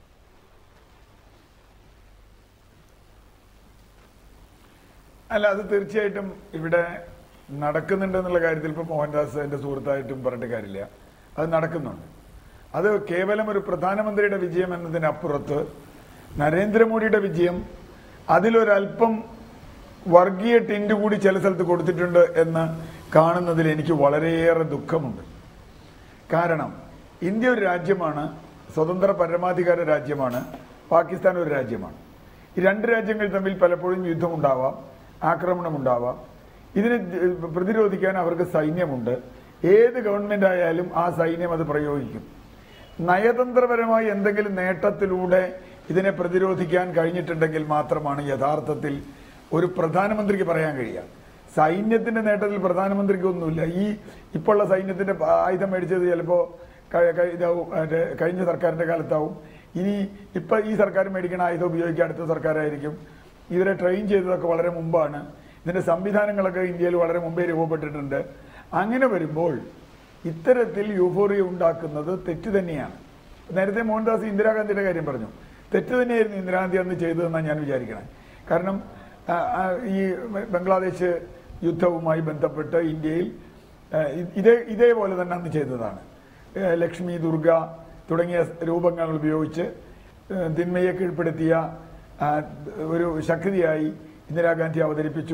അല്ല അത് തീർച്ചയായിട്ടും ഇവിടെ നടക്കുന്നുണ്ട് എന്നുള്ള കാര്യത്തിൽ ഇപ്പൊ മോഹൻദാസ് എന്റെ സുഹൃത്തായിട്ടും പറഞ്ഞിട്ട് കാര്യമില്ല അത് നടക്കുന്നുണ്ട് അത് കേവലം ഒരു പ്രധാനമന്ത്രിയുടെ വിജയം എന്നതിനപ്പുറത്ത് നരേന്ദ്രമോദിയുടെ വിജയം അതിലൊരല്പം വർഗീയ ടിൻഡ് കൂടി ചില സ്ഥലത്ത് കൊടുത്തിട്ടുണ്ട് എന്ന് കാണുന്നതിൽ എനിക്ക് വളരെയേറെ ദുഃഖമുണ്ട് കാരണം ഇന്ത്യ ഒരു രാജ്യമാണ് സ്വതന്ത്ര പരമാധികാര രാജ്യമാണ് പാകിസ്ഥാൻ ഒരു രാജ്യമാണ് ഈ രണ്ട് രാജ്യങ്ങൾ തമ്മിൽ പലപ്പോഴും യുദ്ധമുണ്ടാവാം ആക്രമണമുണ്ടാവാം ഇതിനെ പ്രതിരോധിക്കാൻ അവർക്ക് സൈന്യമുണ്ട് ഏത് ഗവൺമെന്റ് ആയാലും ആ സൈന്യം അത് പ്രയോഗിക്കും നയതന്ത്രപരമായി എന്തെങ്കിലും നേട്ടത്തിലൂടെ ഇതിനെ പ്രതിരോധിക്കാൻ കഴിഞ്ഞിട്ടുണ്ടെങ്കിൽ മാത്രമാണ് യഥാർത്ഥത്തിൽ ഒരു പ്രധാനമന്ത്രിക്ക് പറയാൻ കഴിയുക സൈന്യത്തിന്റെ നേട്ടത്തിൽ പ്രധാനമന്ത്രിക്ക് ഒന്നുമില്ല ഈ ഇപ്പോഴുള്ള സൈന്യത്തിന്റെ ആയുധം മേടിച്ചത് ചിലപ്പോ ക- ക- ഇതാവും മറ്റേ കഴിഞ്ഞ സർക്കാരിന്റെ കാലത്താവും ഇനി ഇപ്പൊ ഈ സർക്കാർ മേടിക്കുന്ന ആയുധം ഉപയോഗിക്കുക അടുത്ത സർക്കാരായിരിക്കും ഇവരെ ട്രെയിൻ ചെയ്തതൊക്കെ വളരെ മുമ്പാണ് ഇതിന്റെ സംവിധാനങ്ങളൊക്കെ ഇന്ത്യയിൽ വളരെ മുമ്പേ രൂപപ്പെട്ടിട്ടുണ്ട് അങ്ങനെ വരുമ്പോൾ ഇത്തരത്തിൽ യൂഫോറിയ ഉണ്ടാക്കുന്നത് തെറ്റ് തന്നെയാണ് നേരത്തെ മോഹൻദാസ് ഇന്ദിരാഗാന്ധിയുടെ കാര്യം പറഞ്ഞു തെറ്റ് തന്നെയായിരുന്നു ഇന്ദിരാഗാന്ധി അന്ന് ചെയ്തതെന്നാണ് ഞാൻ വിചാരിക്കണം കാരണം ആ, ആ, ഈ ബംഗ്ലാദേശ് യുദ്ധവുമായി ബന്ധപ്പെട്ട് ഇന്ത്യയിൽ ആ, ഇ- ഇതേ ഇതേപോലെ തന്നെ അന്ന് ചെയ്തതാണ് ഏ, ലക്ഷ്മി ദുർഗ തുടങ്ങിയ രൂപങ്ങൾ ഉപയോഗിച്ച് ഏ, തിന്മയെ കീഴ്പ്പെടുത്തിയ ആ, ഒരു ശക്തിയായി ഇന്ദിരാഗാന്ധി അവതരിപ്പിച്ചു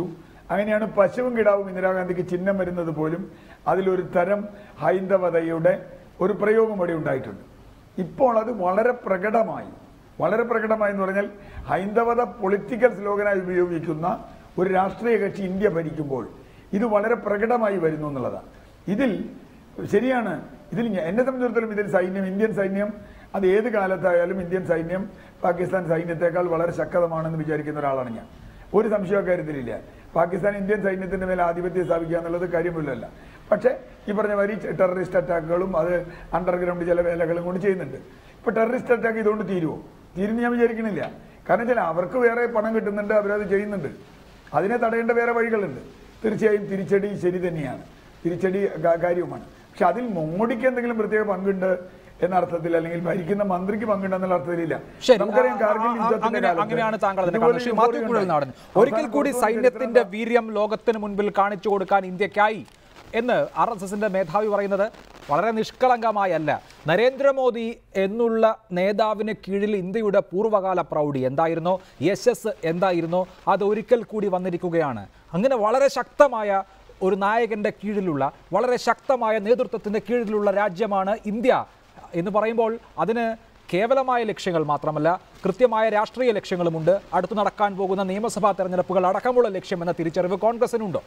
അങ്ങനെയാണ് പശുവും കിടാവും ഇന്ദിരാഗാന്ധിക്ക് ചിഹ്നം വരുന്നത് പോലും അതിലൊരു തരം ഹൈന്ദവതയുടെ ഒരു പ്രയോഗം അവിടെ ഉണ്ടായിട്ടുണ്ട് ഇപ്പോൾ അത് വളരെ പ്രകടമായി വളരെ പ്രകടമായി എന്ന് പറഞ്ഞാൽ ഹൈന്ദവത പൊളിറ്റിക്കൽ സ്ലോഗനായി ഉപയോഗിക്കുന്ന ഒരു രാഷ്ട്രീയ കക്ഷി ഇന്ത്യ ഭരിക്കുമ്പോൾ ഇത് വളരെ പ്രകടമായി വരുന്നു എന്നുള്ളതാണ് ഇതിൽ ശരിയാണ് ഇതിൽ ഞ- എന്നെ സംബന്ധിച്ചിടത്തോളം ഇതിൽ സൈന്യം ഇന്ത്യൻ സൈന്യം അത് ഏത് കാലത്തായാലും ഇന്ത്യൻ സൈന്യം പാകിസ്ഥാൻ സൈന്യത്തെക്കാൾ വളരെ ശക്തമാണെന്ന് വിചാരിക്കുന്ന ഒരാളാണ് ഞാൻ ഒരു സംശയ കാര്യത്തിലില്ല പാകിസ്ഥാൻ ഇന്ത്യൻ സൈന്യത്തിന്റെ മേലെ ആധിപത്യം സ്ഥാപിക്കുക എന്നുള്ളത് കാര്യമില്ലല്ല പക്ഷേ ഈ പറഞ്ഞ മാതിരി ടെററിസ്റ്റ് അറ്റാക്കുകളും അത് അണ്ടർഗ്രൗണ്ട് ചില വേലകളും കൊണ്ട് ചെയ്യുന്നുണ്ട് ഇപ്പൊ ടെററിസ്റ്റ് അറ്റാക്ക് ഇതുകൊണ്ട് തീരുമോ തീരുന്ന് ഞാൻ വിചാരിക്കണില്ല കാരണം വെച്ചാൽ അവർക്ക് വേറെ പണം കിട്ടുന്നുണ്ട് അവരത് ചെയ്യുന്നുണ്ട് അതിനെ തടയേണ്ട വേറെ വഴികളുണ്ട് തീർച്ചയായും തിരിച്ചടി ശരി തന്നെയാണ് തിരിച്ചടി കാ- കാര്യവുമാണ് പക്ഷെ അതിൽ മോഡിക്ക് എന്തെങ്കിലും പ്രത്യേക പങ്കുണ്ട് എന്ന അർത്ഥത്തിൽ അല്ലെങ്കിൽ ഭരിക്കുന്ന മന്ത്രിക്ക് പങ്കുണ്ടെന്നുള്ള അർത്ഥത്തിലില്ല ശരി നമുക്കറിയാം ആ, കാർഗിൽ ആ, ആ, യുദ്ധത്തിന്റെ അങ്ങനെ കാലത്ത് അങ്ങനെയാണ് താങ്കൾ അതിനെ ഇതുപോലെ കാണുന്നത് ശ്രീ ഒരു മാത്യു story കുഴൽനാടൻ ഉണ്ടായി. ഒരിക്കൽ അവസാനം കൂടി കൊടുത്ത സൈന്യത്തിന്റെ ചരിത്രം വീര്യം ലോകത്തിന് മുൻപിൽ കാണിച്ചു കൊടുക്കാൻ ഇന്ത്യക്കായി എന്ന് ആർ എസ് എസിന്റെ മേധാവി പറയുന്നത് വളരെ നിഷ്കളങ്കമായല്ല നരേന്ദ്രമോദി എന്നുള്ള നേതാവിന് കീഴിൽ ഇന്ത്യയുടെ പൂർവ്വകാല പ്രൗഢി എന്തായിരുന്നോ യശസ് എന്തായിരുന്നോ അത് ഒരിക്കൽ കൂടി വന്നിരിക്കുകയാണ് അങ്ങനെ വളരെ ശക്തമായ ഒരു നായകന്റെ കീഴിലുള്ള വളരെ ശക്തമായ നേതൃത്വത്തിന്റെ കീഴിലുള്ള രാജ്യമാണ് ഇന്ത്യ എന്ന് പറയുമ്പോൾ അതിന് കേവലമായ ലക്ഷ്യങ്ങൾ മാത്രമല്ല കൃത്യമായ രാഷ്ട്രീയ ലക്ഷ്യങ്ങളുമുണ്ട് അടുത്തു നടക്കാൻ പോകുന്ന നിയമസഭാ തെരഞ്ഞെടുപ്പുകൾ അടക്കമുള്ള ലക്ഷ്യം എന്ന തിരിച്ചറിവ് കോൺഗ്രസിനുണ്ടോ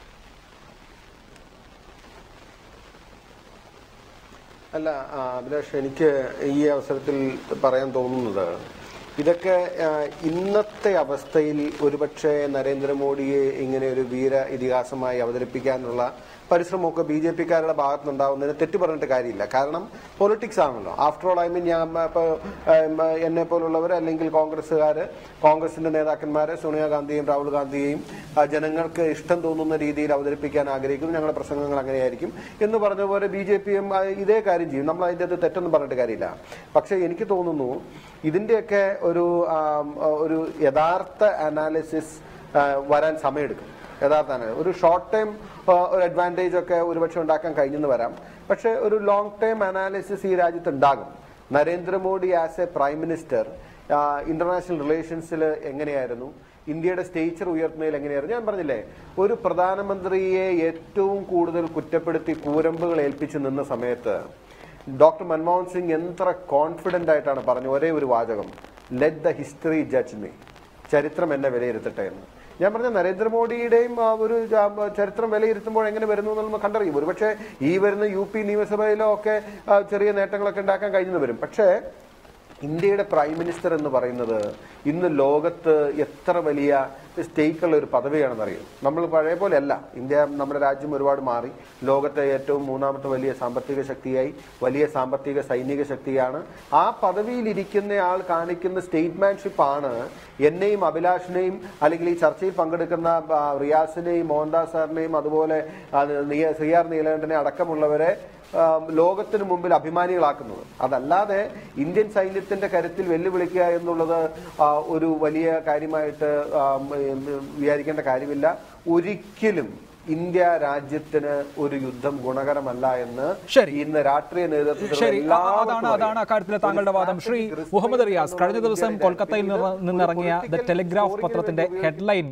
അല്ല ആ, അഭിലാഷ് എനിക്ക് ഈ അവസരത്തിൽ പറയാൻ തോന്നുന്നത് ഇതൊക്കെ ആ, ഇന്നത്തെ അവസ്ഥയിൽ ഒരുപക്ഷെ നരേന്ദ്രമോദിയെ ഇങ്ങനെ ഒരു വീര ഇതിഹാസമായി അവതരിപ്പിക്കാനുള്ള പരിശ്രമമൊക്കെ ബി ജെ പിക്കാരുടെ ഭാഗത്തുനിന്നുണ്ടാവുന്നതിന് തെറ്റു പറഞ്ഞിട്ട് കാര്യമില്ല കാരണം പൊളിറ്റിക്സ് ആണല്ലോ ആഫ്റ്റർ ഓൾ ഐ മീൻ ഞാൻ ഇപ്പൊ എന്നെ പോലുള്ളവർ അല്ലെങ്കിൽ കോൺഗ്രസ്സുകാർ കോൺഗ്രസിന്റെ നേതാക്കന്മാരെ സോണിയാഗാന്ധിയെയും രാഹുൽ ഗാന്ധിയെയും ആ, ജനങ്ങൾക്ക് ഇഷ്ടം തോന്നുന്ന രീതിയിൽ അവതരിപ്പിക്കാൻ ആഗ്രഹിക്കുന്നു ഞങ്ങളുടെ പ്രസംഗങ്ങൾ അങ്ങനെയായിരിക്കും എന്ന് പറഞ്ഞ പോലെ ബി ജെ പിയും ഇതേ കാര്യം ചെയ്യും നമ്മൾ അതിൻ്റെ അത് തെറ്റൊന്നും പറഞ്ഞിട്ട് കാര്യമില്ല പക്ഷേ എനിക്ക് തോന്നുന്നു ഇതിന്റെയൊക്കെ ഒരു ആം, ഒരു യഥാർത്ഥ അനാലിസിസ് വരാൻ സമയമെടുക്കും യഥാർത്ഥ analysis. ഒരു ഷോർട്ട് ടൈം ഒരു അഡ്വാൻറ്റേജ് ഒക്കെ ഒരുപക്ഷെ ഉണ്ടാക്കാൻ കഴിഞ്ഞെന്ന് വരാം പക്ഷെ ഒരു ലോങ് ടൈം അനാലിസിസ് ഈ രാജ്യത്ത് ഉണ്ടാകും Narendra Modi as a prime minister international റിലേഷൻസിൽ എങ്ങനെയായിരുന്നു ഇന്ത്യയുടെ സ്റ്റേച്ചർ ഉയർത്തുന്നതിൽ എങ്ങനെയായിരുന്നു ഞാൻ പറഞ്ഞില്ലേ ഒരു പ്രധാനമന്ത്രിയെ ഏറ്റവും കൂടുതൽ കുറ്റപ്പെടുത്തി കൂരമ്പുകൾ ഏൽപ്പിച്ചു നിന്ന സമയത്ത് ഡോക്ടർ മൻമോഹൻ സിംഗ് എത്ര കോൺഫിഡന്റ് ആയിട്ടാണ് പറഞ്ഞു ഒരേ ഒരു വാചകം let the history judge me ചരിത്രം എന്നെ വിലയിരുത്തട്ടെ എന്ന് ഞാൻ പറഞ്ഞ നരേന്ദ്രമോദിയുടെയും ആ ഒരു ജാ- ചരിത്രം വിലയിരുത്തുമ്പോൾ എങ്ങനെ വരുന്നു എന്ന് നമ്മൾ കണ്ടറിയും ഒരുപക്ഷെ ഈ വരുന്ന യു പി നിയമസഭയിലോ ഒക്കെ ആ, ചെറിയ നേട്ടങ്ങളൊക്കെ ഉണ്ടാക്കാൻ കഴിഞ്ഞെന്ന് വരും പക്ഷേ ഇന്ത്യയുടെ പ്രൈം മിനിസ്റ്റർ എന്ന് പറയുന്നത് ഇന്ന് ലോകത്ത് എത്ര വലിയ സ്റ്റേക്കുള്ള ഒരു പദവിയാണെന്നറിയും നമ്മൾ പഴയ പോലെയല്ല ഇന്ത്യ നമ്മുടെ രാജ്യം ഒരുപാട് മാറി ലോകത്തെ ഏറ്റവും മൂന്നാമത്തെ വലിയ സാമ്പത്തിക ശക്തിയായി വലിയ സാമ്പത്തിക സൈനിക ശക്തിയാണ് ആ പദവിയിൽ ഇരിക്കുന്ന ആൾ കാണിക്കുന്ന സ്റ്റേറ്റ്മാൻഷിപ്പ് ആണ് എന്നെയും അഭിലാഷിനെയും അല്ലെങ്കിൽ ഈ ചർച്ചയിൽ പങ്കെടുക്കുന്ന ആ, റിയാസിനെയും മോഹൻദാസ് സാറിനെയും അതുപോലെ ആ, നീ- സി ആർ നീലകണ്ഠനെ അടക്കമുള്ളവരെ ആ, ലോകത്തിന് മുമ്പിൽ അഭിമാനികളാക്കുന്നത് അതല്ലാതെ ഇന്ത്യൻ സൈന്യത്തിന്റെ കരുത്തിൽ വെല്ലുവിളിക്കുക എന്നുള്ളത് ആ, ഒരു വലിയ കാര്യമായിട്ട് ആ, ഉം, വിചാരിക്കേണ്ട കാര്യമില്ല ഒരിക്കലും ഇന്ത്യ രാജ്യത്തിന് ഒരു യുദ്ധം ഗുണകരമല്ല എന്ന് ശരി. ഇന്ന് രാഷ്ട്രീയ നേതൃത്വത്തിൽ ശരി അ- അതാണ് അതാണ് അക്കാര്യത്തിലെ താങ്കളുടെ വാദം ശ്രീ മുഹമ്മദ് റിയാസ് കഴിഞ്ഞ ദിവസം കൊൽക്കത്തയിൽ നിന്ന് നിന്നിറങ്ങിയ ദ ടെലിഗ്രാഫ് പത്രത്തിന്റെ ഹെഡ്ലൈൻ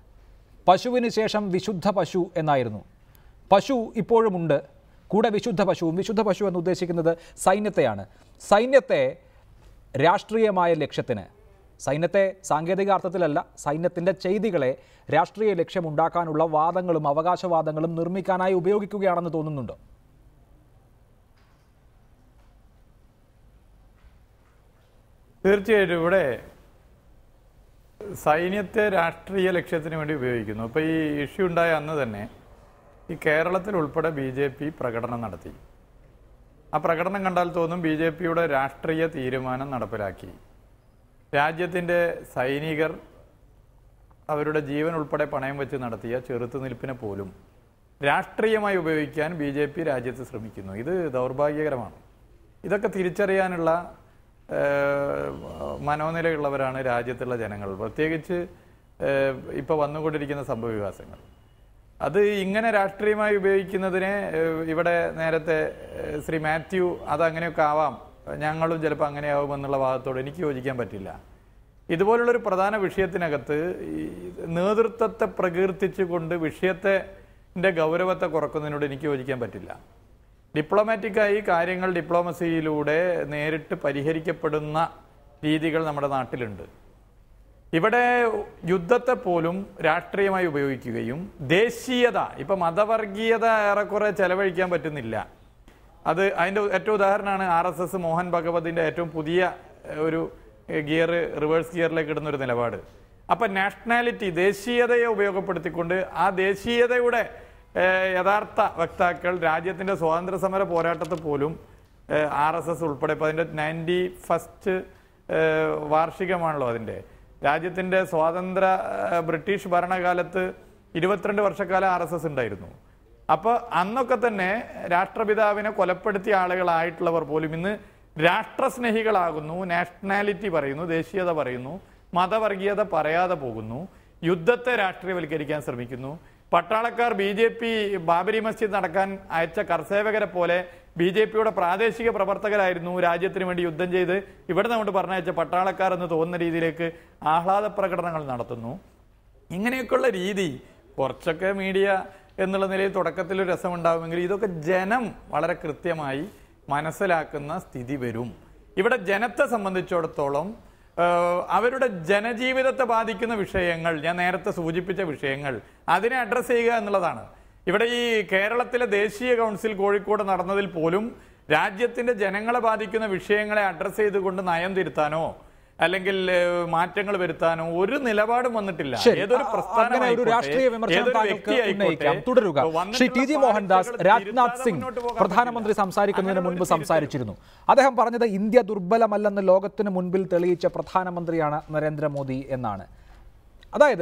പശുവിന് ശേഷം വിശുദ്ധ പശു എന്നായിരുന്നു പശു ഇപ്പോഴുമുണ്ട് കൂടെ വിശുദ്ധ പശുവും വിശുദ്ധ പശു എന്ന് ഉദ്ദേശിക്കുന്നത് സൈന്യത്തെയാണ് സൈന്യത്തെ രാഷ്ട്രീയമായ ലക്ഷ്യത്തിന് സൈന്യത്തെ സാങ്കേതിക അർത്ഥത്തിലല്ല സൈന്യത്തിൻ്റെ ചെയ്തികളെ രാഷ്ട്രീയ ലക്ഷ്യമുണ്ടാക്കാനുള്ള വാദങ്ങളും അവകാശവാദങ്ങളും നിർമ്മിക്കാനായി ഉപയോഗിക്കുകയാണെന്ന് തോന്നുന്നുണ്ടോ തീർച്ചയായിട്ടും ഇവിടെ സൈന്യത്തെ രാഷ്ട്രീയ ലക്ഷ്യത്തിന് വേണ്ടി ഉപയോഗിക്കുന്നു അപ്പോൾ ഈ ഇഷ്യൂ ഉണ്ടായ അന്ന് തന്നെ ഈ കേരളത്തിൽ ഉൾപ്പെടെ ബി ജെ പി പ്രകടനം നടത്തി ആ പ്രകടനം കണ്ടാൽ തോന്നും ബി ജെ പിയുടെ രാഷ്ട്രീയ തീരുമാനം നടപ്പിലാക്കി രാജ്യത്തിൻ്റെ സൈനികർ അവരുടെ ജീവൻ ഉൾപ്പെടെ പണയം വെച്ച് നടത്തിയ ചെറുത്തുനിൽപ്പിനെ പോലും രാഷ്ട്രീയമായി ഉപയോഗിക്കാൻ ബി ജെ പി രാജ്യത്ത് ശ്രമിക്കുന്നു ഇത് ദൗർഭാഗ്യകരമാണ് ഇതൊക്കെ തിരിച്ചറിയാനുള്ള ഏഹ്, മനോനിലയുള്ളവരാണ് രാജ്യത്തുള്ള ജനങ്ങൾ പ്രത്യേകിച്ച് ഏഹ്, ഇപ്പോൾ വന്നുകൊണ്ടിരിക്കുന്ന സംഭവവികാസങ്ങൾ അത് ഇങ്ങനെ രാഷ്ട്രീയമായി ഉപയോഗിക്കുന്നതിനെ ഏഹ്, ഇവിടെ നേരത്തെ ഏഹ്, ശ്രീ മാത്യു അത് അങ്ങനെയൊക്കെ ആവാം ഞങ്ങളും ചിലപ്പോൾ അങ്ങനെയാവും എന്നുള്ള വാദത്തോട് എനിക്ക് യോജിക്കാൻ പറ്റില്ല ഇതുപോലുള്ളൊരു പ്രധാന വിഷയത്തിനകത്ത് ഈ നേതൃത്വത്തെ പ്രകീർത്തിച്ചുകൊണ്ട് വിഷയത്തെ ന്റെ ഗൗരവത്തെ കുറക്കുന്നതിനോട് എനിക്ക് യോജിക്കാൻ പറ്റില്ല ഡിപ്ലോമാറ്റിക്കായി കാര്യങ്ങൾ ഡിപ്ലോമസിയിലൂടെ നേരിട്ട് പരിഹരിക്കപ്പെടുന്ന രീതികൾ നമ്മുടെ നാട്ടിലുണ്ട് ഇവിടെ യുദ്ധത്തെ പോലും രാഷ്ട്രീയമായി ഉപയോഗിക്കുകയും ദേശീയത ഇപ്പൊ മതവർഗീയത ഏറെക്കുറെ ചെലവഴിക്കാൻ പറ്റുന്നില്ല അത് അതിന്റെ ഏറ്റവും ഉദാഹരണമാണ് ആർ എസ് എസ് മോഹൻ ഭഗവതിന്റെ ഏറ്റവും പുതിയ ഏഹ്, ഒരു ഗിയർ റിവേഴ്സ് ഗിയറിലേക്ക് ഇടുന്ന ഒരു നിലപാട് അപ്പൊ നാഷണാലിറ്റി ദേശീയതയെ ഉപയോഗപ്പെടുത്തിക്കൊണ്ട് ആ ദേശീയതയുടെ ഏഹ്, യഥാർത്ഥ വക്താക്കൾ രാജ്യത്തിന്റെ സ്വാതന്ത്ര്യ സമര പോരാട്ടത്തിൽ പോലും ആർ എസ് എസ് ഉൾപ്പെടെ ഇപ്പൊ അതിന്റെ നയൻറ്റി ഫസ്റ്റ് വാർഷികമാണല്ലോ അതിന്റെ രാജ്യത്തിന്റെ സ്വാതന്ത്ര്യ ഏഹ്, ബ്രിട്ടീഷ് ഭരണകാലത്ത് ഇരുപത്തിരണ്ട് വർഷക്കാലം ആർ എസ് എസ് ഉണ്ടായിരുന്നു അപ്പൊ അന്നൊക്കെ തന്നെ രാഷ്ട്രപിതാവിനെ കൊലപ്പെടുത്തിയ ആളുകളായിട്ടുള്ളവർ പോലും ഇന്ന് രാഷ്ട്രസ്നേഹികളാകുന്നു നാഷണാലിറ്റി പറയുന്നു ദേശീയത പറയുന്നു മതവർഗീയത പറയാതെ പോകുന്നു യുദ്ധത്തെ രാഷ്ട്രീയവൽക്കരിക്കാൻ ശ്രമിക്കുന്നു പട്ടാളക്കാർ B J P Babri Masjid നടക്കാൻ അയച്ച കർസേവകരെ പോലെ ബി ജെ പിയുടെ പ്രാദേശിക പ്രവർത്തകരായിരുന്നു രാജ്യത്തിന് വേണ്ടി യുദ്ധം ചെയ്ത് ഇവിടെ നമ്മൾ പറഞ്ഞയച്ച പട്ടാളക്കാർ എന്ന് തോന്നുന്ന രീതിയിലേക്ക് ആഹ്ലാദ പ്രകടനങ്ങൾ നടത്തുന്നു ഇങ്ങനെയൊക്കെയുള്ള രീതി കുറച്ചൊക്കെ മീഡിയ എന്നുള്ള നിലയിൽ തുടക്കത്തിൽ ഒരു രസമുണ്ടാവുമെങ്കിൽ ഇതൊക്കെ ജനം വളരെ കൃത്യമായി മനസ്സിലാക്കുന്ന സ്ഥിതി വരും ഇവിടെ ജനത്തെ സംബന്ധിച്ചിടത്തോളം ഏഹ്, അവരുടെ ജനജീവിതത്തെ ബാധിക്കുന്ന വിഷയങ്ങൾ ഞാൻ നേരത്തെ സൂചിപ്പിച്ച വിഷയങ്ങൾ അതിനെ അഡ്രസ്സ് ചെയ്യുക എന്നുള്ളതാണ് ഇവിടെ ഈ കേരളത്തിലെ ദേശീയ കൗൺസിൽ കോഴിക്കോട് നടന്നതിൽ പോലും രാജ്യത്തിന്റെ ജനങ്ങളെ ബാധിക്കുന്ന വിഷയങ്ങളെ അഡ്രസ്സ് ചെയ്തുകൊണ്ട് നയം തിരുത്താനോ അല്ലെങ്കിൽ ഏഹ്, മാറ്റങ്ങൾ വരുത്താനോ ഒരു നിലപാടും വന്നിട്ടില്ല ശരി ഏതൊരു അ- പ്രസ്ഥാനം അങ്ങനെ ഒരു രാഷ്ട്രീയ വിമർശനം താങ്കൾക്ക് ഉന്നയിക്കാം തുടരുക ശ്രീ ടി ജി മോഹൻദാസ് രാജ്നാഥ് സിംഗ് പ്രധാനമന്ത്രി സംസാരിക്കുന്നതിന് മുൻപ് സംസാരിച്ചിരുന്നു അദ്ദേഹം പറഞ്ഞത് ഇന്ത്യ ദുർബലമല്ലെന്ന് ലോകത്തിന് മുൻപിൽ തെളിയിച്ച പ്രധാനമന്ത്രിയാണ് നരേന്ദ്രമോദി എന്നാണ് അതായത്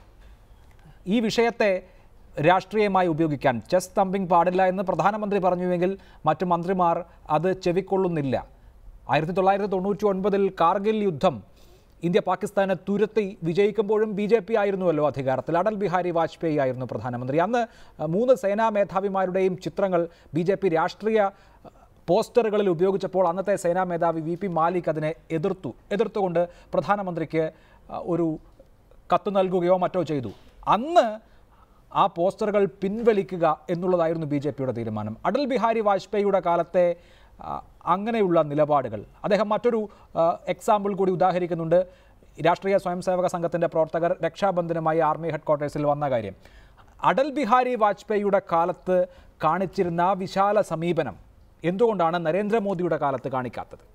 ഈ വിഷയത്തെ രാഷ്ട്രീയമായി ഉപയോഗിക്കാൻ ചെസ് തമ്പിങ് പാടില്ല എന്ന് പ്രധാനമന്ത്രി പറഞ്ഞുവെങ്കിൽ മറ്റു മന്ത്രിമാർ അത് ചെവിക്കൊള്ളുന്നില്ല ആയിരത്തി തൊള്ളായിരത്തി തൊണ്ണൂറ്റി ഒൻപതിൽ കാർഗിൽ യുദ്ധം ഇന്ത്യ പാകിസ്ഥാനെ തുരത്തി വിജയിക്കുമ്പോഴും ബി ജെ പി ആയിരുന്നുവല്ലോ അധികാരത്തിൽ അടൽ ബിഹാരി വാജ്പേയി ആയിരുന്നു പ്രധാനമന്ത്രി അന്ന് അഹ്, മൂന്ന് സേനാ മേധാവിമാരുടെയും ചിത്രങ്ങൾ ബി ജെ പി രാഷ്ട്രീയ അഹ്, പോസ്റ്ററുകളിൽ ഉപയോഗിച്ചപ്പോൾ അന്നത്തെ സേനാ മേധാവി വി പി മാലിക് അതിനെ എതിർത്തു എതിർത്തുകൊണ്ട് പ്രധാനമന്ത്രിക്ക് അഹ്, ഒരു കത്ത് നൽകുകയോ മറ്റോ ചെയ്തു അന്ന് ആ പോസ്റ്ററുകൾ പിൻവലിക്കുക എന്നുള്ളതായിരുന്നു ബി ജെ പിയുടെ തീരുമാനം അടൽ ബിഹാരി വാജ്പേയിയുടെ കാലത്തെ ആ, അങ്ങനെയുള്ള നിലപാടുകൾ അദ്ദേഹം മറ്റൊരു ആ, എക്സാമ്പിൾ കൂടി ഉദാഹരിക്കുന്നുണ്ട് രാഷ്ട്രീയ സ്വയംസേവക സംഘത്തിൻ്റെ പ്രവർത്തകർ രക്ഷാബന്ധനുമായി ആർമി ഹെഡ്ക്വാർട്ടേഴ്സിൽ വന്ന കാര്യം അടൽ ബിഹാരി വാജ്പേയിയുടെ കാലത്ത് കാണിച്ചിരുന്ന ആ വിശാല സമീപനം എന്തുകൊണ്ടാണ് നരേന്ദ്രമോദിയുടെ കാലത്ത് കാണിക്കാത്തത്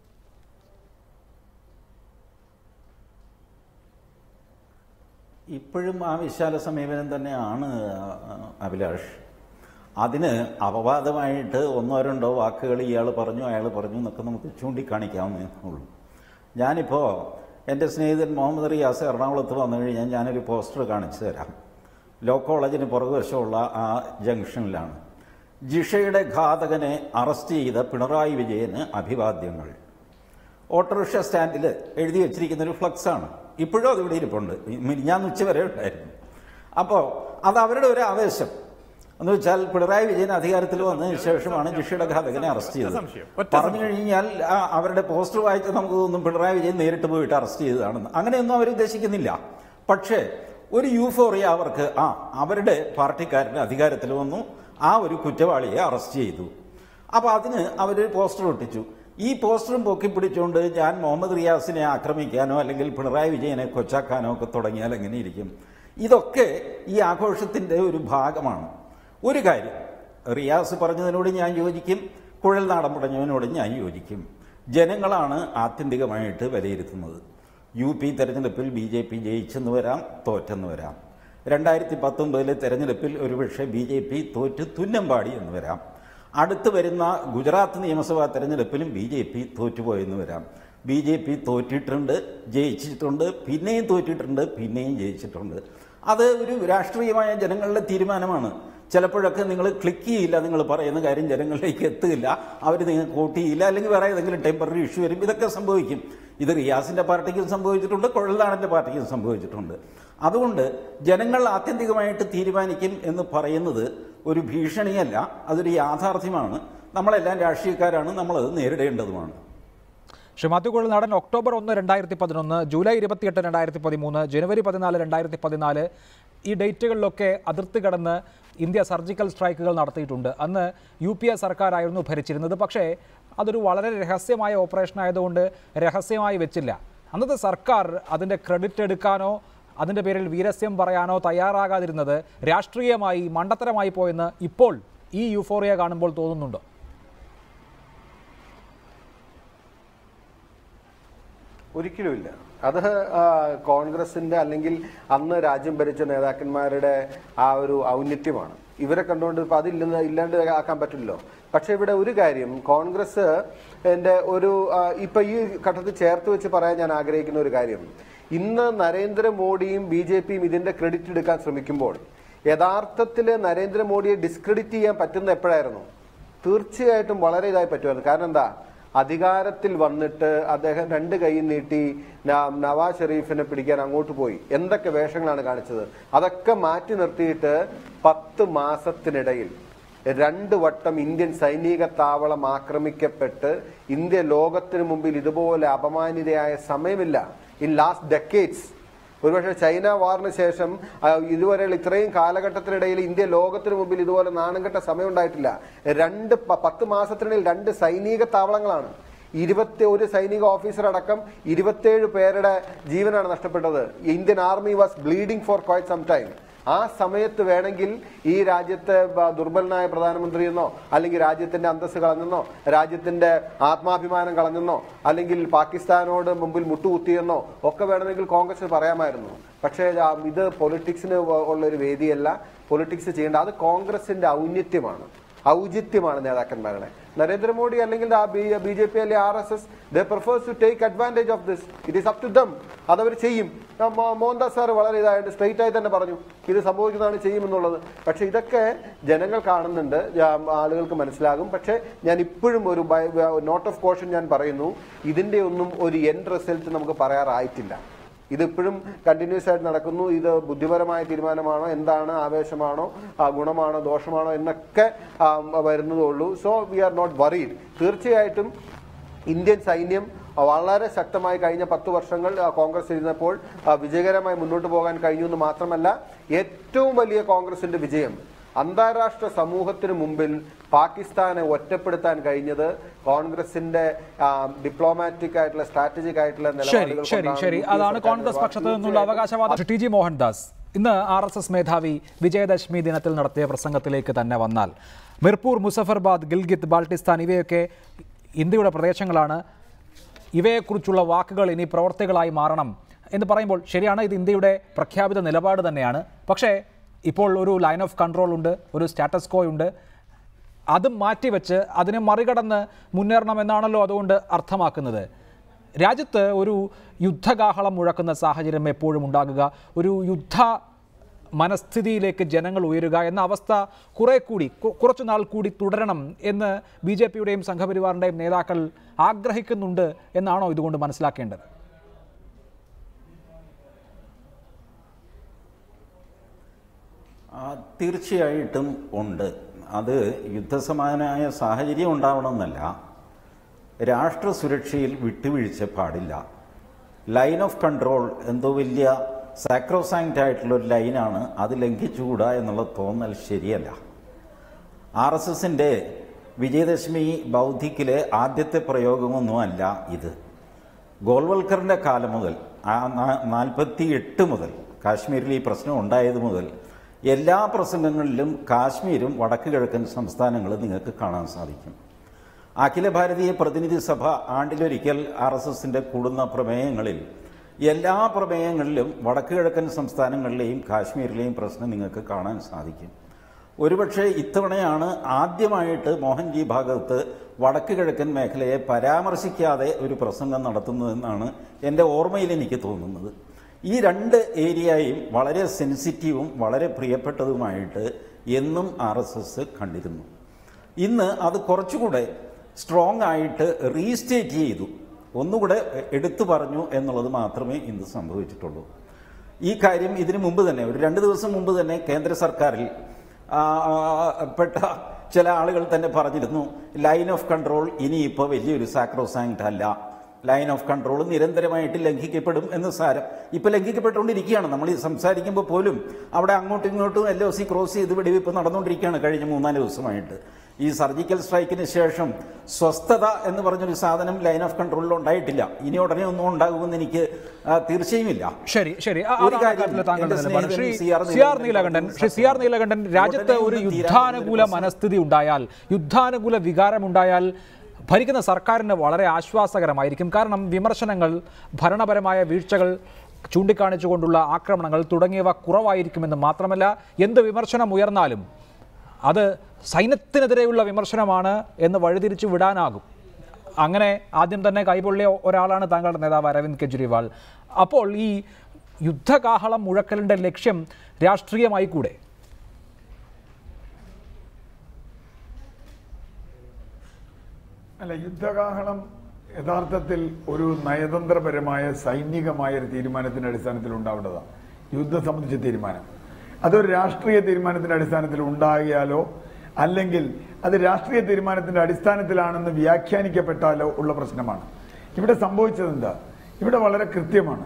ഇപ്പോഴും ആ വിശാല സമീപനം തന്നെയാണ് ആ, അഭിലാഷ് അതിന് അപവാദമായിട്ട് ഒന്നോ രണ്ടോ വാക്കുകൾ ഇയാൾ പറഞ്ഞു അയാൾ പറഞ്ഞു എന്നൊക്കെ നമുക്ക് ചൂണ്ടിക്കാണിക്കാവുന്നേ ഉള്ളൂ ഞാനിപ്പോൾ എൻ്റെ സ്നേഹിതൻ മുഹമ്മദ് റിയാസ് എറണാകുളത്ത് വന്നു കഴിഞ്ഞാൽ ഞാനൊരു പോസ്റ്റർ കാണിച്ചു തരാം ലോ കോളേജിന് പുറകുവശമുള്ള ആ ജംഗ്ഷനിലാണ് ജിഷയുടെ ഘാതകനെ അറസ്റ്റ് ചെയ്ത പിണറായി വിജയന് അഭിവാദ്യങ്ങൾ ഓട്ടോറിക്ഷ സ്റ്റാൻഡിൽ എഴുതി വെച്ചിരിക്കുന്ന ഒരു ഫ്ലക്സ് ആണ് ഇപ്പോഴും അത് ഇവിടെ ഇരിപ്പുണ്ട് ഞാൻ ഉച്ച വരെ ഉണ്ടായിരുന്നു അപ്പോൾ അത് അവരുടെ ഒരു ആവേശം എന്ന് വെച്ചാൽ പിണറായി വിജയൻ അധികാരത്തിൽ വന്നതിന് ശേഷമാണ് ജിഷയുടെ ഘാതകനെ അറസ്റ്റ് ചെയ്തത് സംശയം, ഒറ്റ പറഞ്ഞു കഴിഞ്ഞാൽ ആ, അവരുടെ പോസ്റ്റർ വായിച്ച് നമുക്ക് തോന്നും പിണറായി വിജയൻ നേരിട്ട് പോയിട്ട് അറസ്റ്റ് ചെയ്തതാണെന്ന് അങ്ങനെയൊന്നും അവർ ഉദ്ദേശിക്കുന്നില്ല പക്ഷേ ഒരു യൂഫോറിയ അവർക്ക് ആ അവരുടെ പാർട്ടിക്കാരന് അധികാരത്തിൽ വന്നു ആ ഒരു കുറ്റവാളിയെ അറസ്റ്റ് ചെയ്തു അപ്പൊ അതിന് അവർ പോസ്റ്റർ ഒട്ടിച്ചു ഈ പോസ്റ്ററും പൊക്കി പിടിച്ചുകൊണ്ട് ഞാൻ മുഹമ്മദ് റിയാസിനെ ആക്രമിക്കാനോ അല്ലെങ്കിൽ പിണറായി വിജയനെ കൊച്ചാക്കാനോ ഒക്കെ തുടങ്ങിയാൽ എങ്ങനെ ഇരിക്കും ഇതൊക്കെ ഈ ആഘോഷത്തിന്റെ ഒരു ഭാഗമാണ് ഒരു കാര്യം റിയാസ് പറഞ്ഞതിനോട് ഞാൻ യോജിക്കും കുഴൽ നാടൻ പറഞ്ഞതിനോട് ഞാൻ യോജിക്കും ജനങ്ങളാണ് ആത്യന്തികമായിട്ട് വിലയിരുത്തുന്നത് യു പി തെരഞ്ഞെടുപ്പിൽ ബി ജെ പി ജയിച്ചെന്ന് വരാം തോറ്റെന്ന് വരാം രണ്ടായിരത്തി പത്തൊമ്പതിലെ തെരഞ്ഞെടുപ്പിൽ ഒരുപക്ഷെ ബി ജെ പി തോറ്റ് തുന്നമ്പാടി എന്ന് വരാം അടുത്ത് വരുന്ന ഗുജറാത്ത് നിയമസഭാ തെരഞ്ഞെടുപ്പിലും ബി ജെ പി തോറ്റുപോയെന്ന് വരാം ബി ജെ പി തോറ്റിട്ടുണ്ട് ജയിച്ചിട്ടുണ്ട് പിന്നെയും തോറ്റിട്ടുണ്ട് പിന്നെയും ജയിച്ചിട്ടുണ്ട് അത് ഒരു രാഷ്ട്രീയമായ ജനങ്ങളുടെ തീരുമാനമാണ് ചിലപ്പോഴൊക്കെ നിങ്ങൾ ക്ലിക്ക് ചെയ്യില്ല നിങ്ങൾ പറയുന്ന കാര്യം ജനങ്ങളിലേക്ക് എത്തുകയില്ല അവർ നിങ്ങൾക്ക് വോട്ട് ചെയ്യില്ല അല്ലെങ്കിൽ വേറെ ഏതെങ്കിലും ടെമ്പററി ഇഷ്യൂ വരും ഇതൊക്കെ സംഭവിക്കും ഇത് റിയാസിന്റെ പാർട്ടിക്കും സംഭവിച്ചിട്ടുണ്ട് കൊഴൽനാടന്റെ പാർട്ടിക്കും സംഭവിച്ചിട്ടുണ്ട് അതുകൊണ്ട് ജനങ്ങൾ ആത്യന്തികമായിട്ട് തീരുമാനിക്കും എന്ന് പറയുന്നത് ഒരു ഭീഷണിയല്ല അതൊരു യാഥാർത്ഥ്യമാണ് നമ്മളെല്ലാം രാഷ്ട്രീയക്കാരാണ് നമ്മളത് നേരിടേണ്ടതുമാണ് ശ്രീ മാത്യു കുഴൽനാടൻ ഒക്ടോബർ ഒന്ന് രണ്ടായിരത്തി പതിനൊന്ന് ജൂലൈ ഇരുപത്തിയെട്ട് രണ്ടായിരത്തി പതിമൂന്ന് ജനുവരി പതിനാല് രണ്ടായിരത്തി പതിനാല് ഈ ഡേറ്റുകളിലൊക്കെ അതിർത്തി കടന്ന് ഇന്ത്യ സർജിക്കൽ സ്ട്രൈക്കുകൾ നടത്തിയിട്ടുണ്ട് അന്ന് യു പി എ സർക്കാരായിരുന്നു ഭരിച്ചിരുന്നത് പക്ഷേ അതൊരു വളരെ രഹസ്യമായ ഓപ്പറേഷൻ ആയതുകൊണ്ട് രഹസ്യമായി വെച്ചില്ല അന്നത്തെ സർക്കാർ അതിൻ്റെ ക്രെഡിറ്റ് എടുക്കാനോ അതിൻ്റെ പേരിൽ വീരസ്യം പറയാനോ തയ്യാറാകാതിരുന്നത് രാഷ്ട്രീയമായി മണ്ടത്തരമായി പോയെന്ന് ഇപ്പോൾ ഈ യൂഫോറിയ കാണുമ്പോൾ തോന്നുന്നുണ്ടോ ഒരിക്കലുമില്ല അത് ആ, കോൺഗ്രസിന്റെ അല്ലെങ്കിൽ അന്ന് രാജ്യം ഭരിച്ച നേതാക്കന്മാരുടെ ആ ഒരു ഔന്നിത്യമാണ് ഇവരെ കണ്ടുകൊണ്ട് ഇപ്പൊ അതില്ലെന്ന് ഇല്ലാണ്ട് ആക്കാൻ പറ്റില്ലല്ലോ പക്ഷെ ഇവിടെ ഒരു കാര്യം കോൺഗ്രസ് എന്റെ ഒരു ആ, ഇപ്പൊ ഈ ഘട്ടത്തിൽ ചേർത്ത് വെച്ച് പറയാൻ ഞാൻ ആഗ്രഹിക്കുന്ന ഒരു കാര്യം ഇന്ന് നരേന്ദ്രമോദിയും ബി ജെ പിയും ഇതിന്റെ ക്രെഡിറ്റ് എടുക്കാൻ ശ്രമിക്കുമ്പോൾ യഥാർത്ഥത്തിൽ നരേന്ദ്രമോദിയെ ഡിസ്ക്രെഡിറ്റ് ചെയ്യാൻ പറ്റുന്ന എപ്പോഴായിരുന്നു തീർച്ചയായിട്ടും വളരെ ഇതായി പറ്റുമായിരുന്നു കാരണം എന്താ അധികാരത്തിൽ വന്നിട്ട് അദ്ദേഹം രണ്ട് കൈ നീട്ടി ന- നവാസ് ഷെരീഫിനെ പിടിക്കാൻ അങ്ങോട്ട് പോയി എന്തൊക്കെ വേഷങ്ങളാണ് കാണിച്ചത് അതൊക്കെ മാറ്റി നിർത്തിയിട്ട് പത്ത് മാസത്തിനിടയിൽ രണ്ട് വട്ടം ഇന്ത്യൻ സൈനിക താവളം ആക്രമിക്കപ്പെട്ട് ഇന്ത്യ ലോകത്തിന് മുമ്പിൽ ഇതുപോലെ അപമാനിതയായ സമയമില്ല ഇൻ ലാസ്റ്റ് ഡെക്കേറ്റ്സ് ഒരുപക്ഷെ ചൈന വാറിന് ശേഷം ആ, ഇതുവരെയുള്ള ഇത്രയും കാലഘട്ടത്തിനിടയിൽ ഇന്ത്യ ലോകത്തിന് മുമ്പിൽ ഇതുപോലെ നാണംകെട്ട സമയം ഉണ്ടായിട്ടില്ല രണ്ട് പ- പത്ത് മാസത്തിനിടയിൽ രണ്ട് സൈനിക താവളങ്ങളാണ് ഇരുപത്തി ഒരു സൈനിക ഓഫീസർ അടക്കം ഇരുപത്തിയേഴ് പേരുടെ ജീവനാണ് നഷ്ടപ്പെട്ടത് Indian army was bleeding for quite some time ആ സമയത്ത് വേണമെങ്കിൽ ഈ രാജ്യത്തെ ബ- ദുർബലനായ പ്രധാനമന്ത്രി എന്നോ അല്ലെങ്കിൽ രാജ്യത്തിന്റെ അന്തസ് കളഞ്ഞെന്നോ രാജ്യത്തിന്റെ ആത്മാഭിമാനം കളഞ്ഞെന്നോ അല്ലെങ്കിൽ പാകിസ്ഥാനോട് മുമ്പിൽ മുട്ടുകുത്തിയെന്നോ ഒക്കെ വേണമെങ്കിൽ കോൺഗ്രസ് പറയാമായിരുന്നു പക്ഷേ ആ, ഇത് പൊളിറ്റിക്സിന് ഉള്ള ഒരു വേദിയല്ല പൊളിറ്റിക്സ് ചെയ്യേണ്ട അത് കോൺഗ്രസിന്റെ ഔന്നിത്യമാണ് ഔചിത്യമാണ് നേതാക്കന്മാരുടെ നരേന്ദ്രമോദി അല്ലെങ്കിൽ ബി ജെ പി അല്ലെങ്കിൽ R S S the prefers to take advantage of this it is up to them അതവർ ചെയ്യും ആ, മോ- മോഹൻദാസ് സാർ വളരെ ഇതായിട്ട് സ്ട്രെയിറ്റ് ആയി തന്നെ പറഞ്ഞു ഇത് സംഭവിക്കുന്നതാണ് ചെയ്യുമെന്നുള്ളത് പക്ഷെ ഇതൊക്കെ ജനങ്ങൾ കാണുന്നുണ്ട് ആ, ആളുകൾക്ക് മനസ്സിലാകും പക്ഷെ ഞാൻ ഇപ്പോഴും ഒരു നോട്ട് ഓഫ് കോഷൻ ഞാൻ പറയുന്നു ഇതിന്റെ ഒന്നും ഒരു എൻഡ് റിസൾട്ട് നമുക്ക് പറയാറായിട്ടില്ല ഇതിപ്പോഴും കണ്ടിന്യൂസ് ആയിട്ട് നടക്കുന്നു ഇത് ബുദ്ധിപരമായ തീരുമാനമാണോ എന്താണ് ആവേശമാണോ ആ, ഗുണമാണോ ദോഷമാണോ എന്നൊക്കെ ആ, വരുന്നതേ ഉള്ളൂ so we are not worried തീർച്ചയായിട്ടും ഇന്ത്യൻ സൈന്യം വളരെ ശക്തമായി കഴിഞ്ഞ പത്ത് വർഷങ്ങൾ ആ, കോൺഗ്രസ് ഇരുന്നപ്പോൾ ആ, വിജയകരമായി മുന്നോട്ട് പോകാൻ കഴിഞ്ഞു എന്ന് മാത്രമല്ല ഏറ്റവും വലിയ കോൺഗ്രസിന്റെ വിജയം അന്താരാഷ്ട്ര സമൂഹത്തിന് മുമ്പിൽ പാകിസ്ഥാനെ ഒറ്റപ്പെടുത്താൻ കഴിഞ്ഞത് കോൺഗ്രസിന്റെ ഡിപ്ലോമാറ്റിക് ആയിട്ടുള്ള സ്ട്രാറ്റജിക് ആയിട്ടുള്ള ശരി നിലപാടുകൾ ശരി കൊണ്ടാണ് ശരി യു പി എ അതാണ് സർക്കാരിന്റെ കോൺഗ്രസ് പക്ഷത്തു നിന്നുള്ള തീർച്ചയായിട്ടും അവകാശവാദം ടി ജി മോഹൻദാസ് ഇന്ന് ആർ എസ് എസ് മേധാവി വിജയദശമി ദിനത്തിൽ നടത്തിയ പ്രസംഗത്തിലേക്ക് തന്നെ വന്നാൽ മിർപൂർ മുസഫർബാദ് ഗിൽഗിത്ത് ബാൾട്ടിസ്ഥാൻ ഇവയൊക്കെ ഇന്ത്യയുടെ പ്രദേശങ്ങളാണ് ഇവയെക്കുറിച്ചുള്ള വാക്കുകൾ ഇനി പ്രവർത്തികളായി മാറണം എന്ന് പറയുമ്പോൾ ശരിയാണ് ഇത് ഇന്ത്യയുടെ പ്രഖ്യാപിത നിലപാട് തന്നെയാണ് പക്ഷേ ഇപ്പോൾ ഒരു ലൈൻ ഓഫ് കൺട്രോൾ ഉണ്ട് ഒരു സ്റ്റാറ്റസ് കോ ഉണ്ട് അതും മാറ്റിവെച്ച് അതിനെ മറികടന്ന് മുന്നേറണം എന്നാണല്ലോ അതുകൊണ്ട് അർത്ഥമാക്കുന്നത് രാജ്യത്ത് ഒരു യുദ്ധകാഹളം മുഴക്കുന്ന സാഹചര്യം എപ്പോഴും ഉണ്ടാകുക ഒരു യുദ്ധ മനസ്ഥിതിയിലേക്ക് ജനങ്ങൾ ഉയരുക എന്ന അവസ്ഥ കുറെ കൂടി കു- കുറച്ചു നാൾ കൂടി തുടരണം എന്ന് ബി ജെ പിയുടെയും സംഘപരിവാറിൻ്റെയും നേതാക്കൾ ആഗ്രഹിക്കുന്നുണ്ട് എന്നാണോ ഇതുകൊണ്ട് മനസ്സിലാക്കേണ്ടത് ആ, തീർച്ചയായിട്ടും ഉണ്ട് അത് യുദ്ധസമാനമായ സാഹചര്യം ഉണ്ടാവണമെന്നല്ല രാഷ്ട്ര സുരക്ഷയിൽ വിട്ടുവീഴ്ച പാടില്ല ലൈൻ ഓഫ് കൺട്രോൾ എന്തോ വലിയ സാക്രോസാങ്ക്റ്റ് ആയിട്ടുള്ള ഒരു ലൈനാണ് അത് ലംഘിച്ചുകൂടാ എന്നുള്ള തോന്നൽ ശരിയല്ല ആർ എസ് എസിന്റെ വിജയദശമി ബൗദ്ധിക്കിലെ ആദ്യത്തെ പ്രയോഗമൊന്നുമല്ല ഇത് ഗോൾവൽക്കറിന്റെ കാലം മുതൽ ആ നാൽപ്പത്തി എട്ട് മുതൽ കാശ്മീരിൽ ഈ പ്രശ്നം ഉണ്ടായത് മുതൽ എല്ലാ പ്രസംഗങ്ങളിലും കാശ്മീരും വടക്ക് കിഴക്കൻ സംസ്ഥാനങ്ങളും നിങ്ങൾക്ക് കാണാൻ സാധിക്കും അഖില ഭാരതീയ പ്രതിനിധി സഭ ആണ്ടിലൊരിക്കൽ ആർ എസ് എസിന്റെ കൂടുന്ന പ്രമേയങ്ങളിൽ എല്ലാ പ്രമേയങ്ങളിലും വടക്ക് കിഴക്കൻ സംസ്ഥാനങ്ങളിലെയും കാശ്മീരിലെയും പ്രശ്നം നിങ്ങൾക്ക് കാണാൻ സാധിക്കും ഒരുപക്ഷെ ഇത്തവണയാണ് ആദ്യമായിട്ട് മോഹൻജി ഭാഗത്ത് വടക്ക് കിഴക്കൻ മേഖലയെ പരാമർശിക്കാതെ ഒരു പ്രസംഗം നടത്തുന്നതെന്നാണ് എൻ്റെ ഓർമ്മയിൽ എനിക്ക് തോന്നുന്നത് ഈ രണ്ട് ഏരിയയും വളരെ സെൻസിറ്റീവും വളരെ പ്രിയപ്പെട്ടതുമായിട്ട് എന്നും ആർ എസ് എസ് കണ്ടിരുന്നു ഇന്ന് അത് കുറച്ചുകൂടെ സ്ട്രോങ് ആയിട്ട് റീസ്റ്റേറ്റ് ചെയ്തു ഒന്നുകൂടെ എടുത്തു പറഞ്ഞു എന്നുള്ളത് മാത്രമേ ഇന്ന് സംഭവിച്ചിട്ടുള്ളൂ ഈ കാര്യം ഇതിനു മുമ്പ് തന്നെ ഒരു രണ്ട് ദിവസം മുമ്പ് തന്നെ കേന്ദ്ര സർക്കാരിൽ ആ, ആ, പെട്ട ചില ആളുകൾ തന്നെ പറഞ്ഞിരുന്നു ലൈൻ ഓഫ് കൺട്രോൾ ഇനിയിപ്പോൾ വലിയൊരു സാക്രോസാങ്ക്റ്റ് അല്ല ലൈൻ ഓഫ് കൺട്രോൾ നിരന്തരമായിട്ട് ലംഘിക്കപ്പെടും എന്ന് സാരം ഇപ്പൊ ലംഘിക്കപ്പെട്ടുകൊണ്ടിരിക്കുകയാണ് നമ്മൾ ഈ സംസാരിക്കുമ്പോൾ പോലും അവിടെ അങ്ങോട്ടും ഇങ്ങോട്ടും എൽ ഒ സി ക്രോസ് ചെയ്ത് വെടിവെപ്പ് നടന്നുകൊണ്ടിരിക്കുകയാണ് കഴിഞ്ഞ മൂന്നാല് ദിവസമായിട്ട് ഈ സർജിക്കൽ സ്ട്രൈക്കിന് ശേഷം സ്വസ്ഥത എന്ന് പറഞ്ഞൊരു സാധനം ലൈൻ ഓഫ് കൺട്രോളിൽ ഉണ്ടായിട്ടില്ല ഇനി ഉടനെ ഒന്നും ഉണ്ടാകുമെന്ന് എനിക്ക് ആ, തീർച്ചയുമില്ല ശരി ശരി ആ- ഒരു അതാണ് കാര്യം കാര്യത്തിലെ താങ്കളുടെ എന്റെ നിലപാട് ശ്രീ സ്നേഹിതൻ C R C R Neelakantan Shri C R Neelakantan രാജ്യത്ത് ഉടനെ ഒരു ഒന്നും യുദ്ധാനുകൂല തീരാവുന്ന ഒരു മനസ്ഥിതി ഉണ്ടായാൽ യുദ്ധാനുകൂല വികാരമുണ്ടായാൽ ഭരിക്കുന്ന സർക്കാരിന് വളരെ ആശ്വാസകരമായിരിക്കും കാരണം വിമർശനങ്ങൾ ഭരണപരമായ വീഴ്ചകൾ ചൂണ്ടിക്കാണിച്ചുകൊണ്ടുള്ള ആക്രമണങ്ങൾ തുടങ്ങിയവ കുറവായിരിക്കുമെന്ന് മാത്രമല്ല എന്ത് വിമർശനം ഉയർന്നാലും അത് സൈന്യത്തിനെതിരെയുള്ള വിമർശനമാണ് എന്ന് വഴിതിരിച്ചു വിടാനാകും അങ്ങനെ ആദ്യം തന്നെ കൈപൊള്ളിയ ഒരാളാണ് താങ്കളുടെ നേതാവ് അരവിന്ദ് കെജ്രിവാൾ അപ്പോൾ ഈ യുദ്ധകാഹളം മുഴക്കലിൻ്റെ ലക്ഷ്യം രാഷ്ട്രീയമായി കൂടെ അല്ല യുദ്ധകാഹളം യഥാർത്ഥത്തിൽ ഒരു നയതന്ത്രപരമായ സൈനികമായ ഒരു തീരുമാനത്തിന്റെ അടിസ്ഥാനത്തിൽ ഉണ്ടാവേണ്ടതാണ് യുദ്ധം സംബന്ധിച്ച തീരുമാനം അതൊരു രാഷ്ട്രീയ തീരുമാനത്തിന്റെ അടിസ്ഥാനത്തിൽ ഉണ്ടാകിയാലോ അല്ലെങ്കിൽ അത് രാഷ്ട്രീയ തീരുമാനത്തിന്റെ അടിസ്ഥാനത്തിലാണെന്ന് വ്യാഖ്യാനിക്കപ്പെട്ടാലോ ഉള്ള പ്രശ്നമാണ് ഇവിടെ സംഭവിച്ചത് എന്താ ഇവിടെ വളരെ കൃത്യമാണ്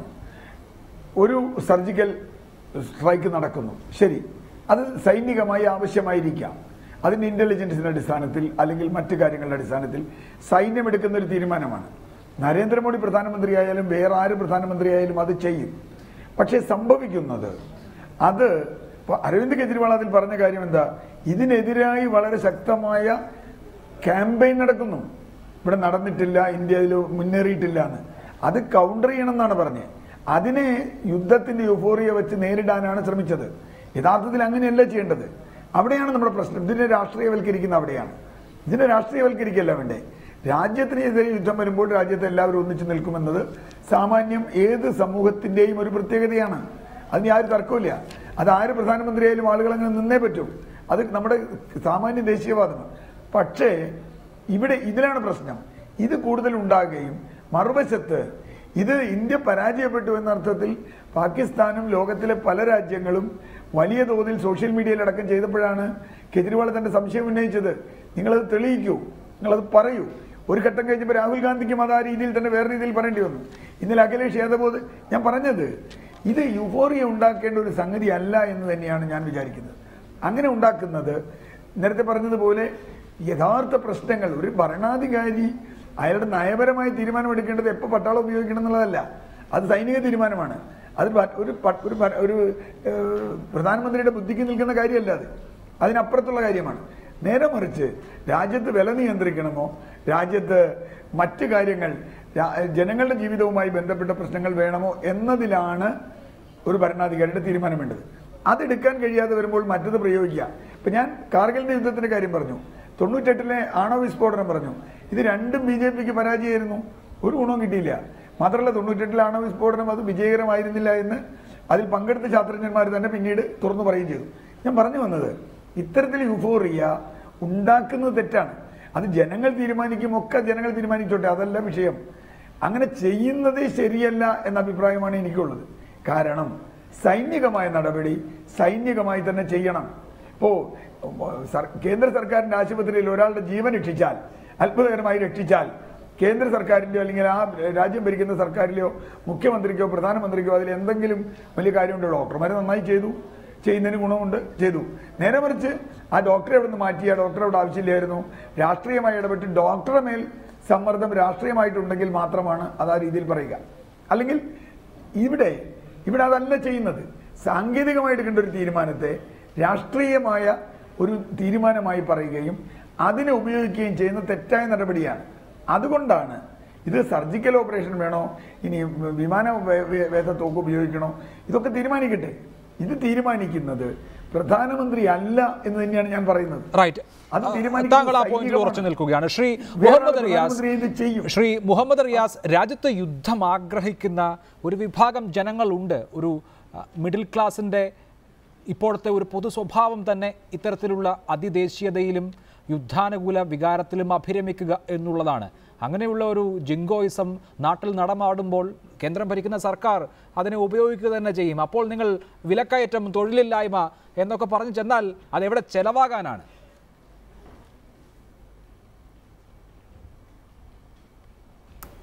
ഒരു സർജിക്കൽ സ്ട്രൈക്ക് നടക്കുന്നു ശരി അത് സൈനികമായി ആവശ്യമായിരിക്കാം അതിന്റെ ഇന്റലിജൻസിന്റെ അടിസ്ഥാനത്തിൽ അല്ലെങ്കിൽ മറ്റു കാര്യങ്ങളുടെ അടിസ്ഥാനത്തിൽ സൈന്യം എടുക്കുന്ന ഒരു തീരുമാനമാണ് നരേന്ദ്രമോദി പ്രധാനമന്ത്രിയായാലും വേറെ ആര് പ്രധാനമന്ത്രിയായാലും അത് ചെയ്യും പക്ഷേ സംഭവിക്കുന്നത് അത് ഇപ്പൊ അരവിന്ദ് കെജ്രിവാൾ അതിൽ പറഞ്ഞ കാര്യം എന്താ ഇതിനെതിരായി വളരെ ശക്തമായ ക്യാമ്പയിൻ നടക്കുന്നു ഇവിടെ നടന്നിട്ടില്ല ഇന്ത്യയിൽ മുന്നേറിയിട്ടില്ല എന്ന് അത് കൗണ്ടർ ചെയ്യണം എന്നാണ് പറഞ്ഞത് അതിനെ യുദ്ധത്തിന്റെ യുഫോറിയ വെച്ച് നേരിടാനാണ് ശ്രമിച്ചത് യഥാർത്ഥത്തിൽ അങ്ങനെയല്ല ചെയ്യേണ്ടത് അവിടെയാണ് നമ്മുടെ പ്രശ്നം ഇതിനെ രാഷ്ട്രീയവൽക്കരിക്കുന്ന അവിടെയാണ് ഇതിനെ രാഷ്ട്രീയവൽക്കരിക്കല്ല വേണ്ടേ രാജ്യത്തിനെതിരെ യുദ്ധം വരുമ്പോൾ രാജ്യത്ത് എല്ലാവരും ഒന്നിച്ചു നിൽക്കുമെന്നത് സാമാന്യം ഏത് സമൂഹത്തിന്റെയും ഒരു പ്രത്യേകതയാണ് അതിന് ആരും തർക്കമില്ല അത് ആര് പ്രധാനമന്ത്രിയായാലും ആളുകൾ അങ്ങനെ നിന്നേ പറ്റും അത് നമ്മുടെ സാമാന്യ ദേശീയവാദമാണ് പക്ഷേ ഇവിടെ ഇതിലാണ് പ്രശ്നം ഇത് കൂടുതൽ ഉണ്ടാകുകയും മറുവശത്ത് ഇത് ഇന്ത്യ പരാജയപ്പെട്ടു എന്ന അർത്ഥത്തിൽ പാകിസ്ഥാനും ലോകത്തിലെ പല രാജ്യങ്ങളും വലിയ തോതിൽ സോഷ്യൽ മീഡിയയിലടക്കം ചെയ്തപ്പോഴാണ് കെജ്രിവാൾ തന്റെ സംശയം ഉന്നയിച്ചത് നിങ്ങളത് തെളിയിക്കൂ നിങ്ങളത് പറയൂ ഒരു ഘട്ടം കഴിഞ്ഞപ്പോൾ രാഹുൽ ഗാന്ധിക്കും അത് ആ രീതിയിൽ തന്നെ വേറെ രീതിയിൽ പറയേണ്ടി വന്നു ഇന്നലെ അഖിലേഷ് യാദവ് ഞാൻ പറഞ്ഞത് ഇത് യുഫോറിയ ഉണ്ടാക്കേണ്ട ഒരു സംഗതി അല്ല എന്ന് തന്നെയാണ് ഞാൻ വിചാരിക്കുന്നത് അങ്ങനെ ഉണ്ടാക്കുന്നത് നേരത്തെ പറഞ്ഞതുപോലെ യഥാർത്ഥ പ്രശ്നങ്ങൾ ഒരു ഭരണാധികാരി അയാളുടെ നയപരമായ തീരുമാനമെടുക്കേണ്ടത് എപ്പോൾ പട്ടാളം ഉപയോഗിക്കണം എന്നുള്ളതല്ല അത് സൈനിക തീരുമാനമാണ് അത് പ- ഒരു പ- ഒരു ഭ- ഒരു ഏഹ്, പ്രധാനമന്ത്രിയുടെ ബുദ്ധിക്ക് നിൽക്കുന്ന കാര്യമല്ല അത് അതിനപ്പുറത്തുള്ള കാര്യമാണ് നേരെ മറിച്ച് രാജ്യത്ത് വില നിയന്ത്രിക്കണമോ രാജ്യത്ത് മറ്റ് കാര്യങ്ങൾ രാ- ജനങ്ങളുടെ ജീവിതവുമായി ബന്ധപ്പെട്ട പ്രശ്നങ്ങൾ വേണമോ എന്നതിലാണ് ഒരു ഭരണാധികാരിയുടെ തീരുമാനം വേണ്ടത് അതെടുക്കാൻ കഴിയാതെ വരുമ്പോൾ മറ്റത് പ്രയോഗിക്കുക ഇപ്പൊ ഞാൻ കാർഗിലിന്റെ യുദ്ധത്തിന്റെ കാര്യം പറഞ്ഞു തൊണ്ണൂറ്റെട്ടിലെ ആണവ വിസ്ഫോടനം പറഞ്ഞു ഇത് രണ്ടും ബി ജെ പിക്ക് പരാജയമായിരുന്നു ഒരു ഗുണവും കിട്ടിയില്ല മാത്രമല്ല തൊണ്ണൂറ്റെട്ടിലെ ആണവ വിസ്ഫോടനം അത് വിജയകരമായിരുന്നില്ല എന്ന് അതിൽ പങ്കെടുത്ത ശാസ്ത്രജ്ഞന്മാർ തന്നെ പിന്നീട് തുറന്നു പറയുകയും ചെയ്തു ഞാൻ പറഞ്ഞു വന്നത് ഇത്തരത്തിൽ യുഫോറിയ ഉണ്ടാക്കുന്നത് തെറ്റാണ് അത് ജനങ്ങൾ തീരുമാനിക്കും ഒക്കെ ജനങ്ങൾ തീരുമാനിച്ചോട്ടെ അതല്ല വിഷയം അങ്ങനെ ചെയ്യുന്നത് ശരിയല്ല എന്ന അഭിപ്രായമാണ് എനിക്കുള്ളത് കാരണം സൈനികമായ നടപടി സൈനികമായി തന്നെ ചെയ്യണം ഇപ്പോ സർ- കേന്ദ്ര സർക്കാരിന്റെ ആശുപത്രിയിൽ ഒരാളുടെ ജീവൻ രക്ഷിച്ചാൽ അത്ഭുതകരമായി രക്ഷിച്ചാൽ കേന്ദ്ര സർക്കാരിന്റെയോ അല്ലെങ്കിൽ ആ രാജ്യം ഭരിക്കുന്ന സർക്കാരിലെയോ മുഖ്യമന്ത്രിക്കോ പ്രധാനമന്ത്രിക്കോ അതിൽ എന്തെങ്കിലും വലിയ കാര്യമുണ്ടോ ഡോക്ടർമാർ നന്നായി ചെയ്തു ചെയ്യുന്നതിന് ഗുണമുണ്ട് ചെയ്തു നേരെ മറിച്ച് ആ ഡോക്ടറെ അവിടെ നിന്ന് മാറ്റി ആ ഡോക്ടറെ അവിടെ ആവശ്യമില്ലായിരുന്നു രാഷ്ട്രീയമായി ഇടപെട്ട് ഡോക്ടറെ മേൽ സമ്മർദ്ദം രാഷ്ട്രീയമായിട്ടുണ്ടെങ്കിൽ മാത്രമാണ് അത് ആ രീതിയിൽ പറയുക അല്ലെങ്കിൽ ഇവിടെ ഇവിടെ അതല്ല ചെയ്യുന്നത് സാങ്കേതികമായി എടുക്കേണ്ട ഒരു തീരുമാനത്തെ രാഷ്ട്രീയമായ ഒരു തീരുമാനമായി പറയുകയും അതിനെ ഉപയോഗിക്കുകയും ചെയ്യുന്ന തെറ്റായ നടപടിയാണ് അതുകൊണ്ടാണ് ഇത് സർജിക്കൽ ഓപ്പറേഷൻ വേണോ ഇനി വിമാന വേ- വേ- വേദ തോക്ക് ഉപയോഗിക്കണോ ഇതൊക്കെ തീരുമാനിക്കട്ടെ ഇത് തീരുമാനിക്കുന്നത് പ്രധാനമന്ത്രി അല്ല എന്ന് തന്നെയാണ് ഞാൻ പറയുന്നത് റൈറ്റ് അത് തീരുമാനിക്കുന്നത് താങ്കൾ ആ പോയിന്റിൽ സൈനികമാണ്. ഉറച്ചു നിൽക്കുകയാണ് ശ്രീ വേറെ മുഹമ്മദ് റിയാസ് പ്രധാനമന്ത്രി ഇത് ചെയ്യും ശ്രീ മുഹമ്മദ് റിയാസ് രാജ്യത്ത് യുദ്ധം ആഗ്രഹിക്കുന്ന ഒരു വിഭാഗം ജനങ്ങളുണ്ട് ഒരു അഹ്, മിഡിൽ ക്ലാസിൻ്റെ ഇപ്പോഴത്തെ ഒരു പൊതു സ്വഭാവം തന്നെ ഇത്തരത്തിലുള്ള അതിദേശീയതയിലും യുദ്ധാനുകൂല വികാരത്തിലും അഭിരമിക്കുക എന്നുള്ളതാണ് അങ്ങനെയുള്ള ഒരു ജിങ്കോയിസം നാട്ടിൽ നടമാടുമ്പോൾ കേന്ദ്രം ഭരിക്കുന്ന സർക്കാർ അതിനെ ഉപയോഗിക്കുക തന്നെ ചെയ്യും അപ്പോൾ നിങ്ങൾ വിലക്കയറ്റം തൊഴിലില്ലായ്മ എന്നൊക്കെ പറഞ്ഞു ചെന്നാൽ അതെവിടെ ചെലവാകാനാണ്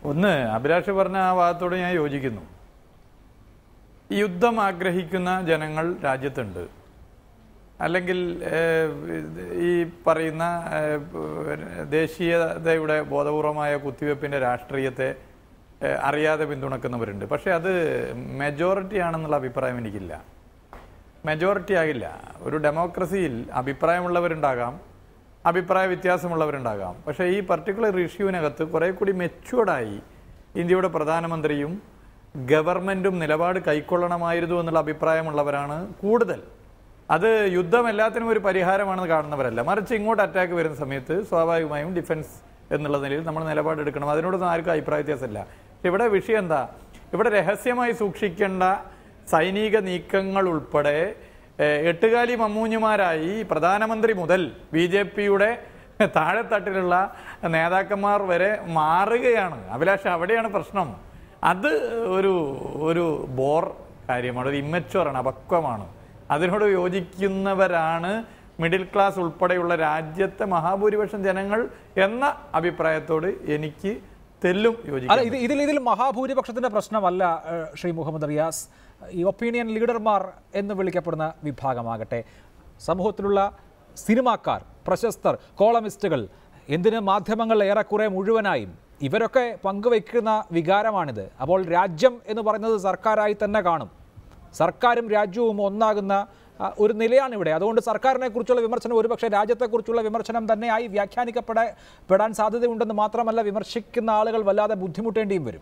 ഒന്ന് അഭിലാഷ് പറഞ്ഞ ആ വാദത്തോട് ഞാൻ യോജിക്കുന്നു ഈ യുദ്ധം ആഗ്രഹിക്കുന്ന ജനങ്ങൾ രാജ്യത്തുണ്ട് അല്ലെങ്കിൽ ഏഹ്, ഈ പറയുന്ന ഏഹ്, ദേശീയതയുടെ ബോധപൂർവമായ കുത്തിവെപ്പിൻ്റെ രാഷ്ട്രീയത്തെ ഏഹ്, അറിയാതെ പിന്തുണക്കുന്നവരുണ്ട് പക്ഷേ അത് മെജോറിറ്റി ആണെന്നുള്ള അഭിപ്രായം എനിക്കില്ല മെജോറിറ്റി ആകില്ല ഒരു ഡെമോക്രസിയിൽ അഭിപ്രായമുള്ളവരുണ്ടാകാം അഭിപ്രായ വ്യത്യാസമുള്ളവരുണ്ടാകാം പക്ഷേ ഈ പർട്ടിക്കുലർ ഇഷ്യൂവിനകത്ത് കുറെ കൂടി മെച്യൂർഡായി ഇന്ത്യയുടെ പ്രധാനമന്ത്രിയും ഗവൺമെന്റും നിലപാട് കൈക്കൊള്ളണമായിരുന്നു എന്നുള്ള അഭിപ്രായമുള്ളവരാണ് കൂടുതൽ അത് യുദ്ധം എല്ലാത്തിനും ഒരു പരിഹാരമാണെന്ന് കാണുന്നവരല്ല മറിച്ച് ഇങ്ങോട്ട് അറ്റാക്ക് വരുന്ന സമയത്ത് സ്വാഭാവികമായും ഡിഫൻസ് എന്നുള്ള നിലയിൽ നമ്മൾ നിലപാടെടുക്കണം അതിനോടൊന്നും ആർക്കും അഭിപ്രായ വ്യത്യാസമില്ല പക്ഷെ ഇവിടെ വിഷയം എന്താ ഇവിടെ രഹസ്യമായി സൂക്ഷിക്കേണ്ട സൈനിക നീക്കങ്ങൾ ഉൾപ്പെടെ ഏഹ്, എട്ടുകാലി മമ്മൂഞ്ഞുമാരായി പ്രധാനമന്ത്രി മുതൽ ബി ജെ പിയുടെ താഴെത്തട്ടിലുള്ള നേതാക്കന്മാർ വരെ മാറുകയാണ് അഭിലാഷ് അവിടെയാണ് പ്രശ്നം അത് ഒരു ഒരു ബോർ കാര്യമാണ് ഒരു ഇമ്മച്ചുവറാണ് അപക്വമാണ് അതിനോട് യോജിക്കുന്നവരാണ് മിഡിൽ ക്ലാസ് ഉൾപ്പെടെയുള്ള രാജ്യത്തെ മഹാഭൂരിപക്ഷം ജനങ്ങൾ എന്ന അഭിപ്രായത്തോട് എനിക്ക് തെല്ലും അല്ല യോജിക്കും ഇത് ഇതിൽ ഇതിൽ മഹാഭൂരിപക്ഷത്തിന്റെ പ്രശ്നമല്ല ഏഹ്, ശ്രീ മുഹമ്മദ് റിയാസ് ഈ ഒപ്പീനിയൻ ലീഡർമാർ എന്ന് വിളിക്കപ്പെടുന്ന വിഭാഗമാകട്ടെ സമൂഹത്തിലുള്ള സിനിമാക്കാർ പ്രശസ്തർ കോളമിസ്റ്റുകൾ എന്തിന് മാധ്യമങ്ങൾ ഏറെക്കുറെ മുഴുവനായും ഇവരൊക്കെ പങ്കുവയ്ക്കുന്ന വികാരമാണിത് അപ്പോൾ രാജ്യം എന്ന് പറയുന്നത് സർക്കാരായി തന്നെ കാണും സർക്കാരും രാജ്യവും ഒന്നാകുന്ന ആ, ഒരു നിലയാണ് ഇവിടെ അതുകൊണ്ട് സർക്കാരിനെ കുറിച്ചുള്ള വിമർശനം ഒരുപക്ഷെ രാജ്യത്തെക്കുറിച്ചുള്ള വിമർശനം തന്നെയായി വ്യാഖ്യാനിക്കപ്പെട പെടാൻ സാധ്യതയുണ്ടെന്ന് മാത്രമല്ല വിമർശിക്കുന്ന ആളുകൾ വല്ലാതെ ബുദ്ധിമുട്ടേണ്ടിയും വരും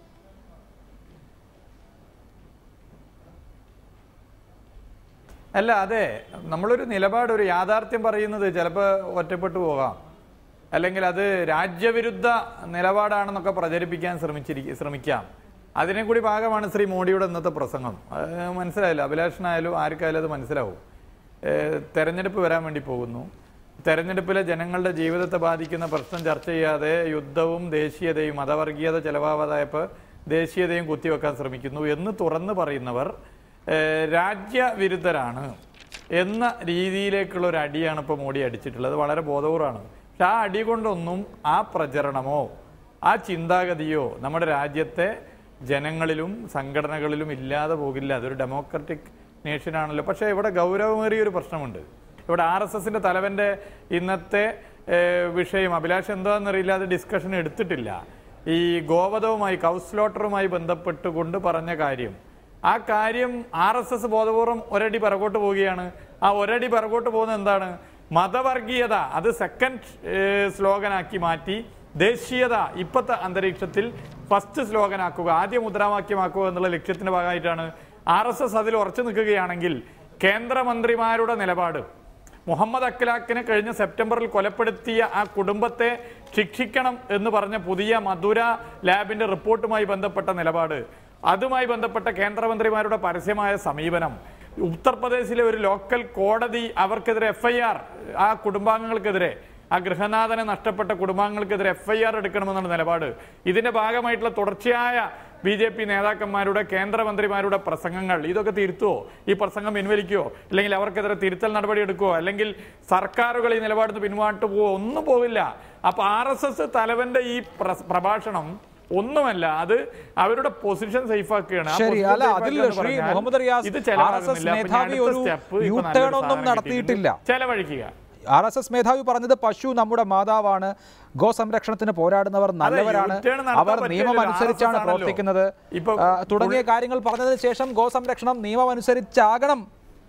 അല്ല അതെ നമ്മളൊരു നിലപാട് ഒരു യാഥാർത്ഥ്യം പറയുന്നത് ചിലപ്പോൾ ഒറ്റപ്പെട്ടു പോകാം അല്ലെങ്കിൽ അത് രാജ്യവിരുദ്ധ നിലപാടാണെന്നൊക്കെ പ്രചരിപ്പിക്കാൻ ശ്രമിച്ചിരിക്കും ശ്രമിക്കാം അതിനെ കൂടി ഭാഗമാണ് ശ്രീ മോഡിയുടെ ഇന്നത്തെ പ്രസംഗം അത് മനസ്സിലായില്ല അഭിലാഷനായാലും ആർക്കായാലും അത് മനസ്സിലാവും ഏഹ് തെരഞ്ഞെടുപ്പ് വരാൻ വേണ്ടി പോകുന്നു തെരഞ്ഞെടുപ്പിലെ ജനങ്ങളുടെ ജീവിതത്തെ ബാധിക്കുന്ന പ്രശ്നം ചർച്ച ചെയ്യാതെ യുദ്ധവും ദേശീയതയും മതവർഗീയത ചെലവാവാതായപ്പോൾ ദേശീയതയും കുത്തിവെക്കാൻ ശ്രമിക്കുന്നു എന്ന് തുറന്നു പറയുന്നവർ ഏഹ് രാജ്യവിരുദ്ധരാണ് എന്ന രീതിയിലേക്കുള്ള ഒരു അടിയാണ് ഇപ്പോൾ മോഡി അടിച്ചിട്ടുള്ളത് വളരെ ബോധപൂർവമാണ് പക്ഷെ ആ അടി കൊണ്ടൊന്നും ആ പ്രചരണമോ ആ ചിന്താഗതിയോ നമ്മുടെ രാജ്യത്തെ ജനങ്ങളിലും സംഘടനകളിലും ഇല്ലാതെ പോകില്ല അതൊരു ഡെമോക്രാറ്റിക് നേഷനാണല്ലോ പക്ഷേ ഇവിടെ ഗൗരവമേറിയ ഒരു പ്രശ്നമുണ്ട് ഇവിടെ ആർ എസ് എസിന്റെ തലവന്റെ ഇന്നത്തെ ഏഹ്, വിഷയം അഭിലാഷ് എന്താണെന്നറിയില്ല അത് ഡിസ്കഷൻ എടുത്തിട്ടില്ല ഈ ഗോവധവുമായി കൗസ്ലോട്ടറുമായി ബന്ധപ്പെട്ടുകൊണ്ട് പറഞ്ഞ കാര്യം ആ കാര്യം ആർ എസ് എസ് ബോധപൂർവം ഒരടി പിറകോട്ട് പോവുകയാണ് ആ ഒരടി പിറകോട്ട് പോകുന്നത് എന്താണ് മതവർഗീയത അത് സെക്കൻഡ് സ്ലോഗനാക്കി മാറ്റി ദേശീയത ഇപ്പോഴത്തെ അന്തരീക്ഷത്തിൽ ഫസ്റ്റ് സ്ലോഗനാക്കുക ആദ്യ മുദ്രാവാക്യമാക്കുക എന്നുള്ള ലക്ഷ്യത്തിന്റെ ഭാഗമായിട്ടാണ് ആർ എസ് എസ് അതിൽ ഉറച്ചു നിൽക്കുകയാണെങ്കിൽ കേന്ദ്രമന്ത്രിമാരുടെ നിലപാട് മുഹമ്മദ് അഖ്ലാഖിനെ കഴിഞ്ഞ സെപ്റ്റംബറിൽ കൊലപ്പെടുത്തിയ ആ കുടുംബത്തെ ശിക്ഷിക്കണം എന്ന് പറഞ്ഞ പുതിയ മധുര ലാബിന്റെ റിപ്പോർട്ടുമായി ബന്ധപ്പെട്ട നിലപാട് അതുമായി ബന്ധപ്പെട്ട കേന്ദ്രമന്ത്രിമാരുടെ പരസ്യമായ സമീപനം ഉത്തർപ്രദേശിലെ ഒരു ലോക്കൽ കോടതി അവർക്കെതിരെ എഫ്ഐആർ ആ കുടുംബാംഗങ്ങൾക്കെതിരെ ആ ഗൃഹനാഥനെ നഷ്ടപ്പെട്ട കുടുംബാംഗങ്ങൾക്കെതിരെ എഫ്ഐആർ എടുക്കണമെന്നാണ് നിലപാട് ഇതിന്റെ ഭാഗമായിട്ടുള്ള തുടർച്ചയായ ബി ജെ പി നേതാക്കന്മാരുടെ കേന്ദ്രമന്ത്രിമാരുടെ പ്രസംഗങ്ങൾ ഇതൊക്കെ തിരുത്തുവോ ഈ പ്രസംഗം പിൻവലിക്കുവോ അല്ലെങ്കിൽ അവർക്കെതിരെ തിരുത്തൽ നടപടി എടുക്കുവോ അല്ലെങ്കിൽ സർക്കാരുകൾ ഈ നിലപാടിൽ നിന്ന് പിൻവാട്ട് പോവോ ഒന്നും പോവില്ല അപ്പൊ ആർ എസ് എസ് തലവന്റെ ഈ പ്ര- പ്രഭാഷണം ഒന്നുമല്ല അത് അവരുടെ പൊസിഷൻ സേഫ് ആക്കുകയാണ് ആ ശരി position അല്ല safe അതിൽ ആക്കുക എന്ന് ശ്രീ പറഞ്ഞാൽ മുഹമ്മദ് റിയാസ് ഇത് ആർ എസ് ചെലവാകുന്നില്ല. എസ് അപ്പൊ മേധാവി അടുത്ത ഒരു step ഇപ്പൊ യു നല്ലൊരു ടേൺ ഒന്നും സാധനം നടത്തിയിട്ടില്ല കിട്ടിയിട്ടുണ്ട്. ചെലവഴിക്കുക ആർ എസ് എസ് മേധാവി പറഞ്ഞത് പശു നമ്മുടെ മാതാവാണ് ഗോസംരക്ഷണത്തിന് പോരാടുന്നവർ നല്ലവരാണ് U-turn നടത്താൻ അവർ പറ്റില്ലല്ലോ. നിയമം അനുസരിച്ചാണ് RSS ആണല്ലോ. പ്രവർത്തിക്കുന്നത് ഇപ്പൊ ആ, തുടങ്ങിയ കാര്യങ്ങൾ പറഞ്ഞതിന് ശേഷം ഗോസംരക്ഷണം നിയമം അനുസരിച്ചാകണം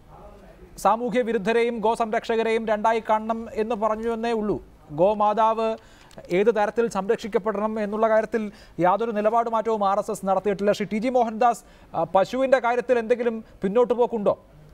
സാമൂഹ്യ വിരുദ്ധരെയും ഗോസംരക്ഷകരെയും രണ്ടായി കാണണം എന്ന് പറഞ്ഞു എന്നേ ഉള്ളൂ ഗോമാതാവ് ഏത് തരത്തിൽ സംരക്ഷിക്കപ്പെടണം എന്നുള്ള കാര്യത്തിൽ യാതൊരു നിലപാട് മാറ്റവും ആർ എസ് എസ് നടത്തിയിട്ടില്ല ശ്രീ ടി ജി മോഹൻദാസ് ആ, പശുവിന്റെ കാര്യത്തിൽ എന്തെങ്കിലും പിന്നോട്ട് പോക്കുണ്ടോ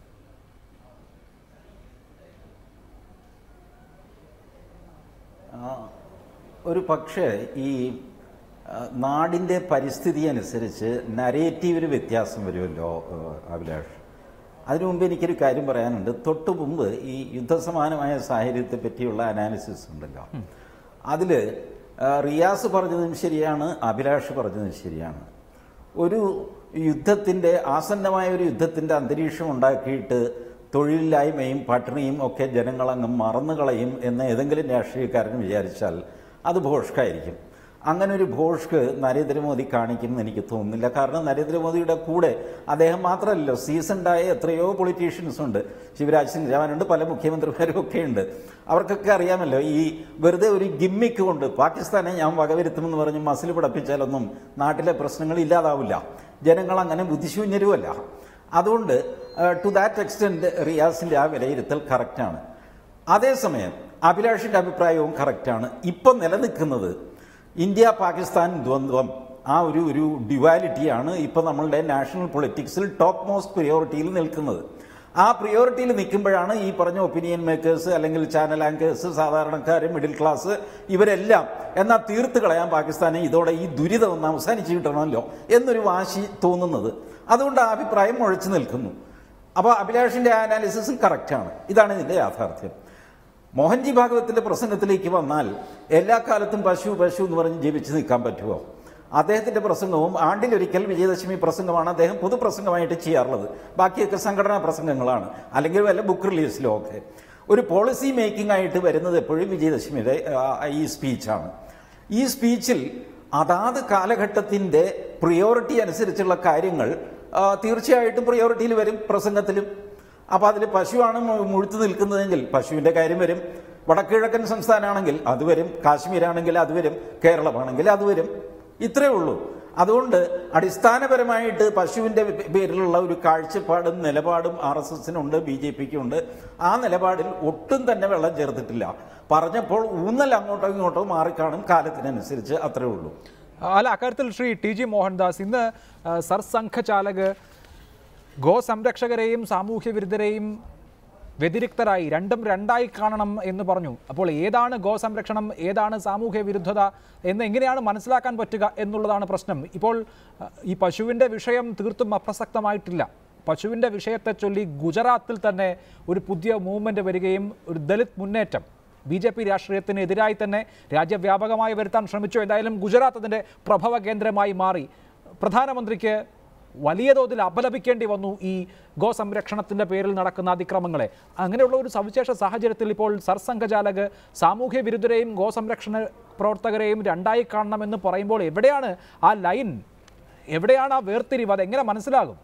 ആ, ഒരു പക്ഷേ ഈ ആ, നാടിൻ്റെ പരിസ്ഥിതി അനുസരിച്ച് നരേറ്റീവിൽ വ്യത്യാസം വരുമല്ലോ ആ, അഭിലാഷ് അതിനു മുമ്പ് എനിക്കൊരു കാര്യം പറയാനുണ്ട് തൊട്ടു മുമ്പ് ഈ യുദ്ധസമാനമായ സാഹചര്യത്തെ പറ്റിയുള്ള അനാലിസിസ് ഉണ്ടല്ലോ അതിൽ റിയാസ് പറഞ്ഞതും ശരിയാണ് അഭിലാഷ് പറഞ്ഞതും ശരിയാണ് ഒരു യുദ്ധത്തിൻ്റെ ആസന്നമായ ഒരു യുദ്ധത്തിൻ്റെ അന്തരീക്ഷം ഉണ്ടാക്കിയിട്ട് തൊഴിലില്ലായ്മയും പട്ടിണിയും ഒക്കെ ജനങ്ങളങ്ങ് മറന്നുകളയും എന്ന് ഏതെങ്കിലും രാഷ്ട്രീയക്കാരൻ വിചാരിച്ചാൽ അത് ഭോഷ്കായിരിക്കും അങ്ങനെ ഒരു ഭോഷ്ക്ക് നരേന്ദ്രമോദി കാണിക്കുമെന്ന് എനിക്ക് തോന്നുന്നില്ല കാരണം നരേന്ദ്രമോദിയുടെ കൂടെ അദ്ദേഹം മാത്രമല്ലല്ലോ സീസൺഡായ എത്രയോ പൊളിറ്റീഷ്യൻസ് ഉണ്ട് ശിവരാജ് സിംഗ് ചൗഹാനുണ്ട് പല മുഖ്യമന്ത്രിമാരും ഒക്കെ ഉണ്ട് അവർക്കൊക്കെ അറിയാമല്ലോ ഈ വെറുതെ ഒരു ഗിമ്മിക്ക് കൊണ്ട് പാകിസ്ഥാനെ ഞാൻ വകവരുത്തുമെന്ന് പറഞ്ഞ് മസിൽ പിടപ്പിച്ചാലൊന്നും നാട്ടിലെ പ്രശ്നങ്ങൾ ഇല്ലാതാവില്ല ജനങ്ങൾ അങ്ങനെ ബുദ്ധിശൂന്യരുമല്ല അതുകൊണ്ട് ടു ദാറ്റ് എക്സ്റ്റെൻറ്റ് റിയാസിന്റെ ആ വിലയിരുത്തൽ കറക്റ്റാണ് അതേസമയം അഭിലാഷിന്റെ അഭിപ്രായവും കറക്റ്റാണ് ഇപ്പം നിലനിൽക്കുന്നത് ഇന്ത്യ പാകിസ്ഥാൻ ദ്വന്ദ്വം ആ ഒരു ഒരു ഡ്യുവാലിറ്റിയാണ് ഇപ്പൊ നമ്മളുടെ നാഷണൽ പൊളിറ്റിക്സിൽ ടോപ്പ് മോസ്റ്റ് പ്രിയോറിറ്റിയിൽ നിൽക്കുന്നത് ആ പ്രിയോറിറ്റിയിൽ നിൽക്കുമ്പോഴാണ് ഈ പറഞ്ഞ ഒപ്പീനിയൻ മേക്കേഴ്സ് അല്ലെങ്കിൽ ചാനൽ ആങ്കേഴ്സ് സാധാരണക്കാർ മിഡിൽ ക്ലാസ് ഇവരെല്ലാം എന്നാൽ തീർത്ത് കളയാൻ പാകിസ്ഥാനെ ഇതോടെ ഈ ദുരിതം ഒന്ന് അവസാനിച്ച് കിട്ടണമല്ലോ എന്നൊരു വാശി തോന്നുന്നത് അതുകൊണ്ട് ആ അഭിപ്രായം മുഴച്ചു നിൽക്കുന്നു അപ്പോൾ അഭിലാഷിന്റെ അനാലിസിസും കറക്റ്റാണ് ഇതാണ് ഇതിന്റെ യാഥാർത്ഥ്യം മോഹൻജി ഭാഗവത്തിന്റെ പ്രസംഗത്തിലേക്ക് വന്നാൽ എല്ലാ കാലത്തും പശു പശു എന്ന് പറഞ്ഞ് ജീവിച്ചു നിൽക്കാൻ പറ്റുമോ അദ്ദേഹത്തിന്റെ പ്രസംഗവും ആണ്ടിലൊരിക്കൽ വിജയദശമി പ്രസംഗമാണ് അദ്ദേഹം പൊതുപ്രസംഗമായിട്ട് ചെയ്യാറുള്ളത് ബാക്കിയൊക്കെ സംഘടനാ പ്രസംഗങ്ങളാണ് അല്ലെങ്കിൽ വല്ല ബുക്ക് റിലീസിലോ ഒക്കെ ഒരു പോളിസി മേക്കിംഗ് ആയിട്ട് വരുന്നത് എപ്പോഴും വിജയദശമിയുടെ ആ, ഈ സ്പീച്ചാണ് ഈ സ്പീച്ചിൽ അതാത് കാലഘട്ടത്തിന്റെ പ്രിയോറിറ്റി അനുസരിച്ചുള്ള കാര്യങ്ങൾ ആ, തീർച്ചയായിട്ടും പ്രിയോറിറ്റിയിൽ വരും പ്രസംഗത്തിലും അപ്പൊ അതിൽ പശുവാണ് മു- മുഴുത്തു നിൽക്കുന്നതെങ്കിൽ പശുവിന്റെ കാര്യം വരും വടക്കിഴക്കൻ സംസ്ഥാനമാണെങ്കിൽ അത് വരും കാശ്മീരാണെങ്കിൽ അത് വരും കേരളമാണെങ്കിൽ അത് വരും ഇത്രേ ഉള്ളൂ അതുകൊണ്ട് അടിസ്ഥാനപരമായിട്ട് പശുവിന്റെ പേ- പേരിലുള്ള ഒരു കാഴ്ചപ്പാടും നിലപാടും ആർ എസ് എസിനുണ്ട് ബി ജെ പിക്ക് ഉണ്ട് ആ നിലപാടിൽ ഒട്ടും തന്നെ വെള്ളം ചേർത്തിട്ടില്ല പറഞ്ഞപ്പോൾ ഊന്നൽ അങ്ങോട്ടോ ഇങ്ങോട്ടോ മാറിക്കാണും കാലത്തിനനുസരിച്ച് അത്രേ ഉള്ളൂ അല്ല അക്കാര്യത്തിൽ ശ്രീ ടി ജി മോഹൻദാസ് ഇന്ന് ആ, സർസംഘചാലക് ഗോസംരക്ഷകരെയും സാമൂഹ്യ വിരുദ്ധരെയും വ്യതിരിക്തരായി രണ്ടും രണ്ടായി കാണണം എന്ന് പറഞ്ഞു അപ്പോൾ ഏതാണ് ഗോസംരക്ഷണം ഏതാണ് സാമൂഹ്യ വിരുദ്ധത എന്ന് എങ്ങനെയാണ് മനസ്സിലാക്കാൻ പറ്റുക എന്നുള്ളതാണ് പ്രശ്നം ഇപ്പോൾ അഹ്, ഈ പശുവിൻ്റെ വിഷയം തീർത്തും അപ്രസക്തമായിട്ടില്ല പശുവിൻ്റെ വിഷയത്തെ ചൊല്ലി ഗുജറാത്തിൽ തന്നെ ഒരു പുതിയ മൂവ്മെൻ്റ് വരികയും ഒരു ദലിത് മുന്നേറ്റം ബി ജെ പി രാഷ്ട്രീയത്തിന് എതിരായി തന്നെ രാജ്യവ്യാപകമായി വരുത്താൻ ശ്രമിച്ചു എന്തായാലും ഗുജറാത്ത് അതിൻ്റെ പ്രഭവ കേന്ദ്രമായി മാറി പ്രധാനമന്ത്രിക്ക് വലിയ തോതിൽ അപലപിക്കേണ്ടി വന്നു ഈ ഗോസംരക്ഷണത്തിന്റെ പേരിൽ നടക്കുന്ന അതിക്രമങ്ങളെ അങ്ങനെയുള്ള ഒരു സവിശേഷ സാഹചര്യത്തിൽ ഇപ്പോൾ സർസംഘചാലക് സാമൂഹ്യ വിരുദ്ധരെയും ഗോസംരക്ഷണ പ്രവർത്തകരെയും രണ്ടായി കാണണമെന്ന് പറയുമ്പോൾ എവിടെയാണ് ആ ലൈൻ എവിടെയാണ് ആ വേർതിരിവ് അതെങ്ങനെ മനസ്സിലാകും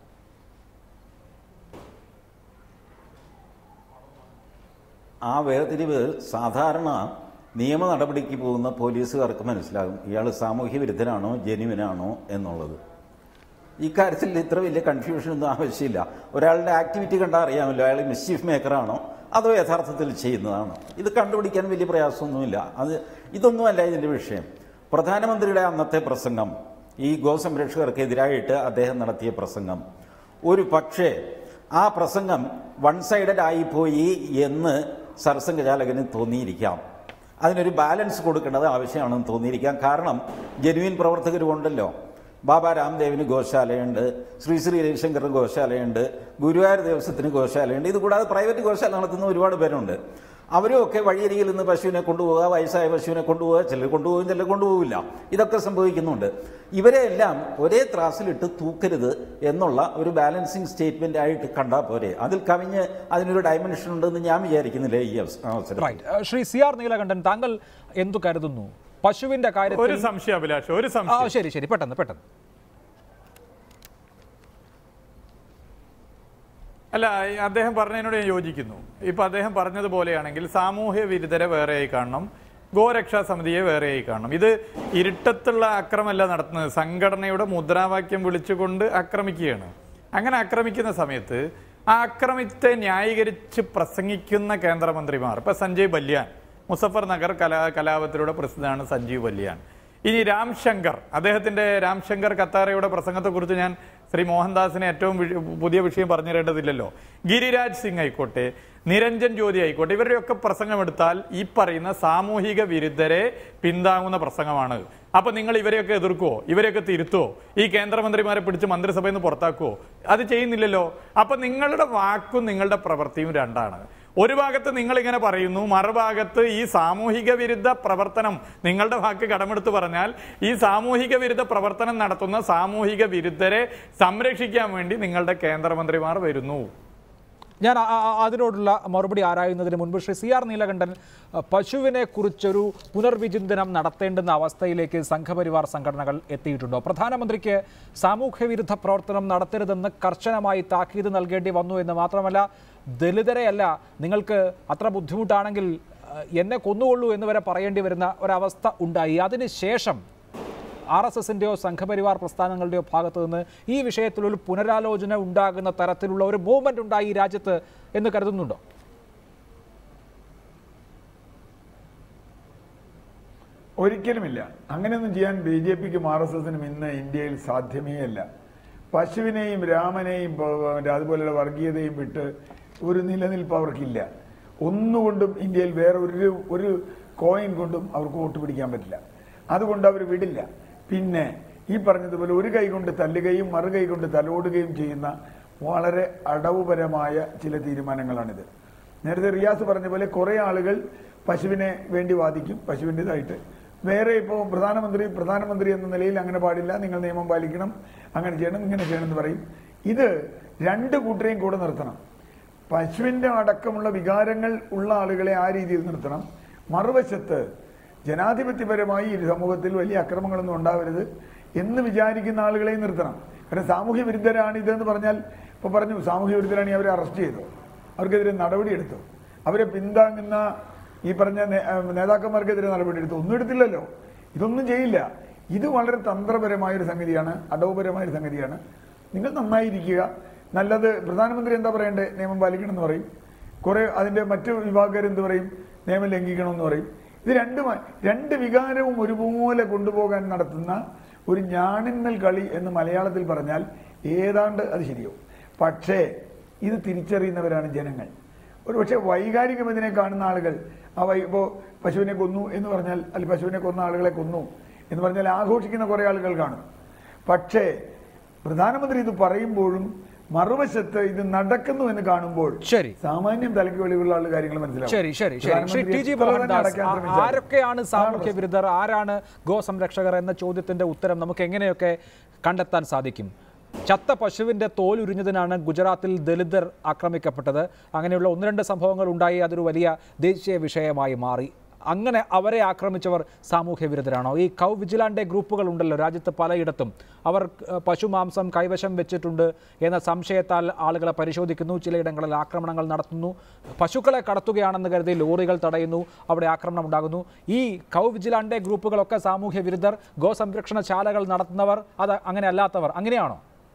ആ വേർതിരിവ് സാധാരണ നിയമ നടപടിക്ക് പോകുന്ന പോലീസുകാർക്ക് മനസ്സിലാകും ഇയാൾ സാമൂഹ്യ വിരുദ്ധനാണോ ജെനുവിനാണോ എന്നുള്ളത് ഇക്കാര്യത്തിൽ ഇത്ര വലിയ കൺഫ്യൂഷൻ ഒന്നും ആവശ്യമില്ല ഒരാളുടെ ആക്ടിവിറ്റി കണ്ടാൽ അറിയാമല്ലോ അയാൾ മിസ്ചീഫ് മേക്കറാണോ അതോ യഥാർത്ഥത്തിൽ ചെയ്യുന്നതാണോ ഇത് കണ്ടുപിടിക്കാൻ വലിയ പ്രയാസമൊന്നുമില്ല അത് ഇതൊന്നുമല്ല ഇതിൻ്റെ വിഷയം പ്രധാനമന്ത്രിയുടെ അന്നത്തെ പ്രസംഗം ഈ ഗോസംരക്ഷകർക്കെതിരായിട്ട് അദ്ദേഹം നടത്തിയ പ്രസംഗം ഒരു പക്ഷേ ആ പ്രസംഗം വൺ സൈഡഡ് ആയിപ്പോയി എന്ന് സർസംഘചാലകന് തോന്നിയിരിക്കാം അതിനൊരു ബാലൻസ് കൊടുക്കേണ്ടത് ആവശ്യമാണെന്ന് തോന്നിയിരിക്കാം കാരണം ജെനുവിൻ പ്രവർത്തകരുമുണ്ടല്ലോ ബാബ രാംദേവിന് ഗോശാലയുണ്ട് ശ്രീ ശ്രീ രവിശങ്കറിന് ഗോശാലയുണ്ട് ഗുരുവായൂർ ദേവസ്വത്തിന് ഗോശാലയുണ്ട് ഇത് കൂടാതെ പ്രൈവറ്റ് ഗോശാല നടത്തുന്ന ഒരുപാട് പേരുണ്ട് അവരും ഒക്കെ വഴിയരികിൽ നിന്ന് പശുവിനെ കൊണ്ടുപോകുക വയസ്സായ പശുവിനെ കൊണ്ടുപോകുക ചിലർ കൊണ്ടുപോകും ചിലർ കൊണ്ടുപോകില്ല ഇതൊക്കെ സംഭവിക്കുന്നുണ്ട് ഇവരെ എല്ലാം ഒരേ ത്രാസിലിട്ട് തൂക്കരുത് എന്നുള്ള ഒരു ബാലൻസിങ് സ്റ്റേറ്റ്മെന്റ് ആയിട്ട് കണ്ടാൽ പോരെ അതിൽ കവിഞ്ഞ് അതിനൊരു ഡയമെൻഷൻ ഉണ്ടെന്ന് ഞാൻ വിചാരിക്കുന്നില്ല ഈ അവസ- അവസരത്തിൽ right Shri C R Neelakantan താങ്കൾ എന്തു കരുതുന്നു പശുവിന്റെ ഒരു കാര്യത്തിൽ സംശയം അഭിലാഷ് ഒരു ആ സംശയം ശരി ശരി പെട്ടെന്ന് പെട്ടെന്ന് അല്ല ഈ അദ്ദേഹം പറഞ്ഞതിനോട് ഞാൻ യോജിക്കുന്നു ഇപ്പൊ അദ്ദേഹം പറഞ്ഞതുപോലെയാണെങ്കിൽ സാമൂഹ്യ വിരുദ്ധരെ വേറെയായി കാണണം ഗോരക്ഷാ സമിതിയെ വേറെയായി കാണണം ഇത് ഇരുട്ടത്തുള്ള അക്രമമല്ല നടത്തുന്നത് സംഘടനയുടെ മുദ്രാവാക്യം വിളിച്ചുകൊണ്ട് ആക്രമിക്കുകയാണ് അങ്ങനെ ആക്രമിക്കുന്ന സമയത്ത് ആ ആക്രമിത്തെ ന്യായീകരിച്ച് പ്രസംഗിക്കുന്ന കേന്ദ്രമന്ത്രിമാർ ഇപ്പൊ സഞ്ജയ് ബല്യാൻ മുസഫർ നഗർ കലാ കലാപത്തിലൂടെ പ്രസിദ്ധനാണ് സഞ്ജീവ് ബല്യാൻ ഇനി രാംശങ്കർ അദ്ദേഹത്തിന്റെ രാംശങ്കർ കത്താറയുടെ പ്രസംഗത്തെക്കുറിച്ച് ഞാൻ ശ്രീ മോഹൻദാസിന് ഏറ്റവും വി- പുതിയ വിഷയം പറഞ്ഞു തരേണ്ടതില്ലല്ലോ ഗിരിരാജ് സിംഗ് ആയിക്കോട്ടെ നിരഞ്ജൻ ജ്യോതി ആയിക്കോട്ടെ ഇവരുടെയൊക്കെ പ്രസംഗം എടുത്താൽ ഈ പറയുന്ന സാമൂഹിക വിരുദ്ധരെ പിന്താങ്ങുന്ന പ്രസംഗമാണ് അപ്പൊ നിങ്ങൾ ഇവരെയൊക്കെ എതിർക്കുവോ ഇവരെയൊക്കെ തിരുത്തുവോ ഈ കേന്ദ്രമന്ത്രിമാരെ പിടിച്ച് മന്ത്രിസഭയിൽ നിന്ന് പുറത്താക്കുവോ അത് ചെയ്യുന്നില്ലല്ലോ അപ്പൊ നിങ്ങളുടെ വാക്കും നിങ്ങളുടെ പ്രവൃത്തിയും രണ്ടാണ് ഒരു ഭാഗത്ത് നിങ്ങൾ ഇങ്ങനെ പറയുന്നു മറുഭാഗത്ത് ഈ സാമൂഹിക വിരുദ്ധ പ്രവർത്തനം നിങ്ങളുടെ വാക്ക് കടമെടുത്ത് പറഞ്ഞാൽ ഈ സാമൂഹിക വിരുദ്ധ പ്രവർത്തനം നടത്തുന്ന സാമൂഹിക വിരുദ്ധരെ സംരക്ഷിക്കാൻ വേണ്ടി നിങ്ങളുടെ കേന്ദ്രമന്ത്രിമാർ വരുന്നു ഞാൻ ആ- ആ- അതിനോടുള്ള മറുപടി ആരായുന്നതിന് മുൻപ് ശ്രീ സി ആർ നീലകണ്ഠൻ അഹ്, പശുവിനെ കുറിച്ചൊരു പുനർവിചിന്തനം നടത്തേണ്ടുന്ന അവസ്ഥയിലേക്ക് സംഘപരിവാർ സംഘടനകൾ എത്തിയിട്ടുണ്ടോ പ്രധാനമന്ത്രിക്ക് സാമൂഹ്യ വിരുദ്ധ പ്രവർത്തനം നടത്തരുതെന്ന് കർശനമായി താക്കീത് നൽകേണ്ടി വന്നു എന്ന് മാത്രമല്ല ദലിതരെയല്ല നിങ്ങൾക്ക് അത്ര ബുദ്ധിമുട്ടാണെങ്കിൽ അഹ്, എന്നെ കൊന്നുകൊള്ളൂ എന്ന് വരെ പറയേണ്ടി വരുന്ന ഒരവസ്ഥ ഉണ്ടായി അതിനുശേഷം ആർ എസ് എസിൻ്റെയോ സംഘപരിവാർ പ്രസ്ഥാനങ്ങളുടെയോ ഭാഗത്ത് നിന്ന് ഈ വിഷയത്തിൽ ഒരു പുനരാലോചന ഉണ്ടാകുന്ന തരത്തിലുള്ള ഒരു മൂവ്മെന്റ് ഉണ്ടായി ഈ രാജ്യത്ത് എന്ന് കരുതുന്നുണ്ടോ ഒരിക്കലുമില്ല അങ്ങനെയൊന്നും ചെയ്യാൻ ബി ജെ പിക്കും ആർ എസ് എസിനും ഇന്ന് ഇന്ത്യയിൽ സാധ്യമേ അല്ല പശുവിനെയും രാമനെയും പ- പ- അതുപോലെയുള്ള വർഗീയതയും വിട്ട് ഒരു നിലനിൽപ്പ് അവർക്കില്ല ഒന്നുകൊണ്ടും ഇന്ത്യയിൽ വേറെ ഒരു ഒരു കോയിൻ കൊണ്ടും അവർക്ക് വോട്ട് പിടിക്കാൻ പറ്റില്ല അതുകൊണ്ട് അവർ വിടില്ല പിന്നെ ഈ പറഞ്ഞതുപോലെ ഒരു കൈ കൊണ്ട് തല്ലുകയും മറുകൈ കൊണ്ട് തലോടുകയും ചെയ്യുന്ന വളരെ അടവുപരമായ ചില തീരുമാനങ്ങളാണിത് നേരത്തെ റിയാസ് പറഞ്ഞ പോലെ കുറെ ആളുകൾ പശുവിനെ വേണ്ടി വാദിക്കും പശുവിൻ്റെതായിട്ട് വേറെ ഇപ്പോൾ പ്രധാനമന്ത്രി പ്രധാനമന്ത്രി എന്ന നിലയിൽ അങ്ങനെ പാടില്ല നിങ്ങൾ നിയമം പാലിക്കണം അങ്ങനെ ചെയ്യണം ഇങ്ങനെ ചെയ്യണം എന്ന് പറയും ഇത് രണ്ട് കൂട്ടരെയും കൂടെ നിർത്തണം പശുവിന്റെ അടക്കമുള്ള വികാരങ്ങൾ ഉള്ള ആളുകളെ ആ രീതിയിൽ നിർത്തണം മറുവശത്ത് ജനാധിപത്യപരമായി ഈ സമൂഹത്തിൽ വലിയ അക്രമങ്ങളൊന്നും ഉണ്ടാവരുത് എന്ന് വിചാരിക്കുന്ന ആളുകളെ നിർത്തണം കാരണം സാമൂഹ്യ വിരുദ്ധരാണ് ഇതെന്ന് പറഞ്ഞാൽ ഇപ്പൊ പറഞ്ഞു സാമൂഹ്യ വിരുദ്ധരാണ് അവരെ അറസ്റ്റ് ചെയ്തു അവർക്കെതിരെ നടപടിയെടുത്തു അവരെ പിന്താങ്ങുന്ന ഈ പറഞ്ഞ നേ- ആ, നേതാക്കന്മാർക്കെതിരെ നടപടിയെടുത്തു ഒന്നും എടുത്തില്ലല്ലോ ഇതൊന്നും ചെയ്യില്ല ഇത് വളരെ തന്ത്രപരമായ ഒരു സംഗതിയാണ് അടവുപരമായ ഒരു സംഗതിയാണ് നിങ്ങൾ നന്നായിരിക്കുക നല്ലത് പ്രധാനമന്ത്രി എന്താ പറയണ്ടേ നിയമം പാലിക്കണം എന്ന് പറയും കുറെ അതിന്റെ മറ്റു വിഭാഗക്കാർ എന്ത് പറയും നിയമം ലംഘിക്കണം എന്ന് പറയും ഇത് രണ്ടുമായി രണ്ട് വികാരവും ഒരുപോലെ കൊണ്ടുപോകാൻ നടത്തുന്ന ഒരു ഞാണിന്മൽ കളി എന്ന് മലയാളത്തിൽ പറഞ്ഞാൽ ഏതാണ്ട് അത് ശരിയാവും പക്ഷേ ഇത് തിരിച്ചറിയുന്നവരാണ് ജനങ്ങൾ ഒരു പക്ഷേ വൈകാരികം ഇതിനെ കാണുന്ന ആളുകൾ ആ വൈ ഇപ്പോൾ പശുവിനെ കൊന്നു എന്ന് പറഞ്ഞാൽ അല്ലെങ്കിൽ പശുവിനെ കൊന്ന ആളുകളെ കൊന്നു എന്ന് പറഞ്ഞാൽ ആഘോഷിക്കുന്ന കുറേ ആളുകൾ കാണും പക്ഷേ പ്രധാനമന്ത്രി ഇത് പറയുമ്പോഴും മറുവശത്ത് ഇത് നടക്കുന്നു എന്ന് കാണുമ്പോൾ ശരി. സാമാന്യം തലയ്ക്ക് വെളിവുള്ള ആളുകൾ കാര്യങ്ങൾ മനസ്സിലാവും ശരി ശരി ശരി ശ്രീ പ്രധാനമന്ത്രി ടി ജി എത്ര തന്നെ മോഹൻദാസ് അടയ്ക്കാൻ ആ- ശ്രമിച്ചാലും ആരൊക്കെയാണ് സാമൂഹ്യ അതാണ് വിരുദ്ധർ ആരാണ് ഗോ സംരക്ഷകർ എന്ന ചോദ്യത്തിന്റെ ഉത്തരം നമുക്ക് എങ്ങനെയൊക്കെ കണ്ടെത്താൻ സാധിക്കും ചത്ത പശുവിന്റെ തോലുരിഞ്ഞതിനാണ് ഗുജറാത്തിൽ ദലിതർ ആക്രമിക്കപ്പെട്ടത് അങ്ങനെയുള്ള ഒന്ന് രണ്ട് സംഭവങ്ങൾ ഉണ്ടായി അതൊരു വലിയ ദേശീയ വിഷയമായി മാറി അങ്ങനെ അവരെ ആക്രമിച്ചവർ സാമൂഹ്യ വിരുദ്ധരാണോ ഈ കൗ വിജിലാൻഡെ ഗ്രൂപ്പുകൾ ഉണ്ടല്ലോ രാജ്യത്ത് പലയിടത്തും അവർ ഏഹ്, പശുമാംസം കൈവശം വെച്ചിട്ടുണ്ട് എന്ന സംശയത്താൽ ആളുകളെ പരിശോധിക്കുന്നു ചിലയിടങ്ങളിൽ ആക്രമണങ്ങൾ നടത്തുന്നു പശുക്കളെ കടത്തുകയാണെന്ന് കരുതി ലോറികൾ തടയുന്നു അവിടെ ആക്രമണം ഉണ്ടാകുന്നു ഈ കൗ വിജിലാൻഡെ ഗ്രൂപ്പുകളൊക്കെ സാമൂഹ്യ വിരുദ്ധർ ഗോ സംരക്ഷണ ശാലകൾ നടത്തുന്നവർ അത് അങ്ങനെ അല്ലാത്തവർ അങ്ങനെയാണോ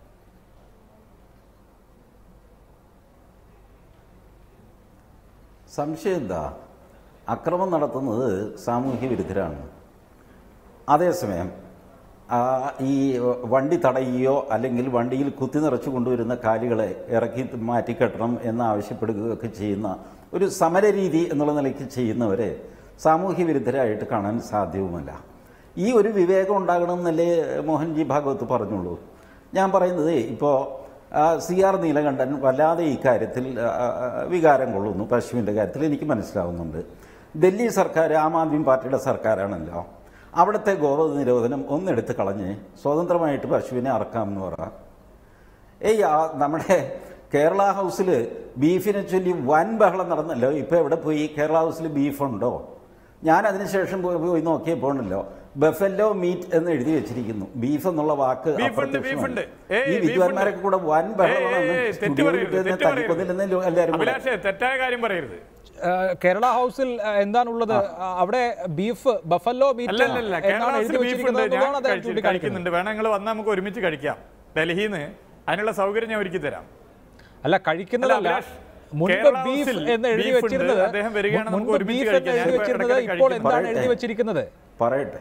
സംശയം എന്താ അക്രമം നടത്തുന്നത് സാമൂഹ്യ വിരുദ്ധരാണ് അതേസമയം ആ, ഈ വണ്ടി തടയുകയോ അല്ലെങ്കിൽ വണ്ടിയിൽ കുത്തി നിറച്ചു കൊണ്ടുവരുന്ന കാലുകളെ ഇറക്കി മാറ്റിക്കെട്ടണം എന്ന് ആവശ്യപ്പെടുകയൊക്കെ ചെയ്യുന്ന ഒരു സമരരീതി എന്നുള്ള നിലയ്ക്ക് ചെയ്യുന്നവരെ സാമൂഹ്യ വിരുദ്ധരായിട്ട് കാണാൻ സാധ്യവുമല്ല ഈ ഒരു വിവേകം ഉണ്ടാകണമെന്നല്ലേ മോഹൻജി ഭാഗവത് പറഞ്ഞുള്ളൂ ഞാൻ പറയുന്നത് ഇപ്പോൾ സി ആർ നീലകണ്ഠൻ വല്ലാതെ ഈ കാര്യത്തിൽ ആ, ആ, വികാരം കൊള്ളുന്നു പശുവിൻ്റെ കാര്യത്തിൽ എനിക്ക് മനസ്സിലാവുന്നുണ്ട് ഡൽഹി സർക്കാർ ആം ആദ്മി പാർട്ടിയുടെ സർക്കാരാണല്ലോ അവിടുത്തെ ഗോവധ നിരോധനം ഒന്നെടുത്ത് കളഞ്ഞ് സ്വതന്ത്രമായിട്ട് പശുവിനെ അറക്കാമെന്ന് പറ ഏയ് ആ നമ്മുടെ കേരള ഹൗസിൽ ബീഫിനെ ചൊല്ലി വൻ ബഹളം നടന്നല്ലോ ഇപ്പൊ എവിടെ പോയി കേരള ഹൗസിൽ ബീഫുണ്ടോ ഞാൻ അതിനുശേഷം പോയി പോയി നോക്കിയപ്പോൾ ഉണ്ടല്ലോ ബഫല്ലോ മീറ്റ് എന്ന് എഴുതി വെച്ചിരിക്കുന്നു ബീഫ് എന്നുള്ള വാക്ക് ബീഫുണ്ട്, അപ്രത്യക്ഷമായി. ബീഫുണ്ട്. ഏയ്, ഈ വിദ്വാൻമാരൊക്കെ കൂടെ വൻ ബഹളമാണ് ഏയ്, ഏയ്, തെറ്റ് പറയരുത്, തെറ്റ് പറയരുത്. എല്ലാവരും കൂടെ. അഭിലാഷേ തെറ്റായ കാര്യം പറയരുത് ഏഹ്, കേരള ഹൗസിൽ ഏഹ്, എന്താണുള്ളത് ആ, അവിടെ ബീഫ് ബഫല്ലോ മീറ്റ് അല്ലല്ല കേരള എന്നാണ് എഴുതി ഹൗസിൽ ബീഫ് ഉണ്ട് വെച്ചിരിക്കുന്നത് ഞാൻ എന്നതാണ് അദ്ദേഹം കഴിച്ച് ചൂണ്ടിക്കാണിക്കുന്നത് കഴിക്കുന്നുണ്ട് വേണം നിങ്ങൾ വന്നാൽ നമുക്ക് ഒരുമിച്ച് കഴിക്കാം ഡൽഹിന്ന് അതിനുള്ള സൗകര്യം ഞാൻ ഒരുക്കി തരാം അല്ല കഴിക്കുന്നതല്ല അല്ല, അഭിലാഷ്, മുൻപ് കേരള ബീഫ് ഹൗസിൽ എന്ന് എഴുതി ബീഫ് ഉണ്ട്. വെച്ചിരുന്നത് അദ്ദേഹം വരികയാണ്, നമുക്ക് മുൻപ് ഒരുമിച്ച് ബീഫ് എന്ന് കഴിക്കാം. എഴുതി ഞാൻ വെച്ചിരുന്നത് ഇടയ്ക്കിടയ്ക്ക് ഇപ്പോൾ കഴിക്കുന്നു. എന്താണ് എഴുതി വെച്ചിരിക്കുന്നത് പറയട്ടെ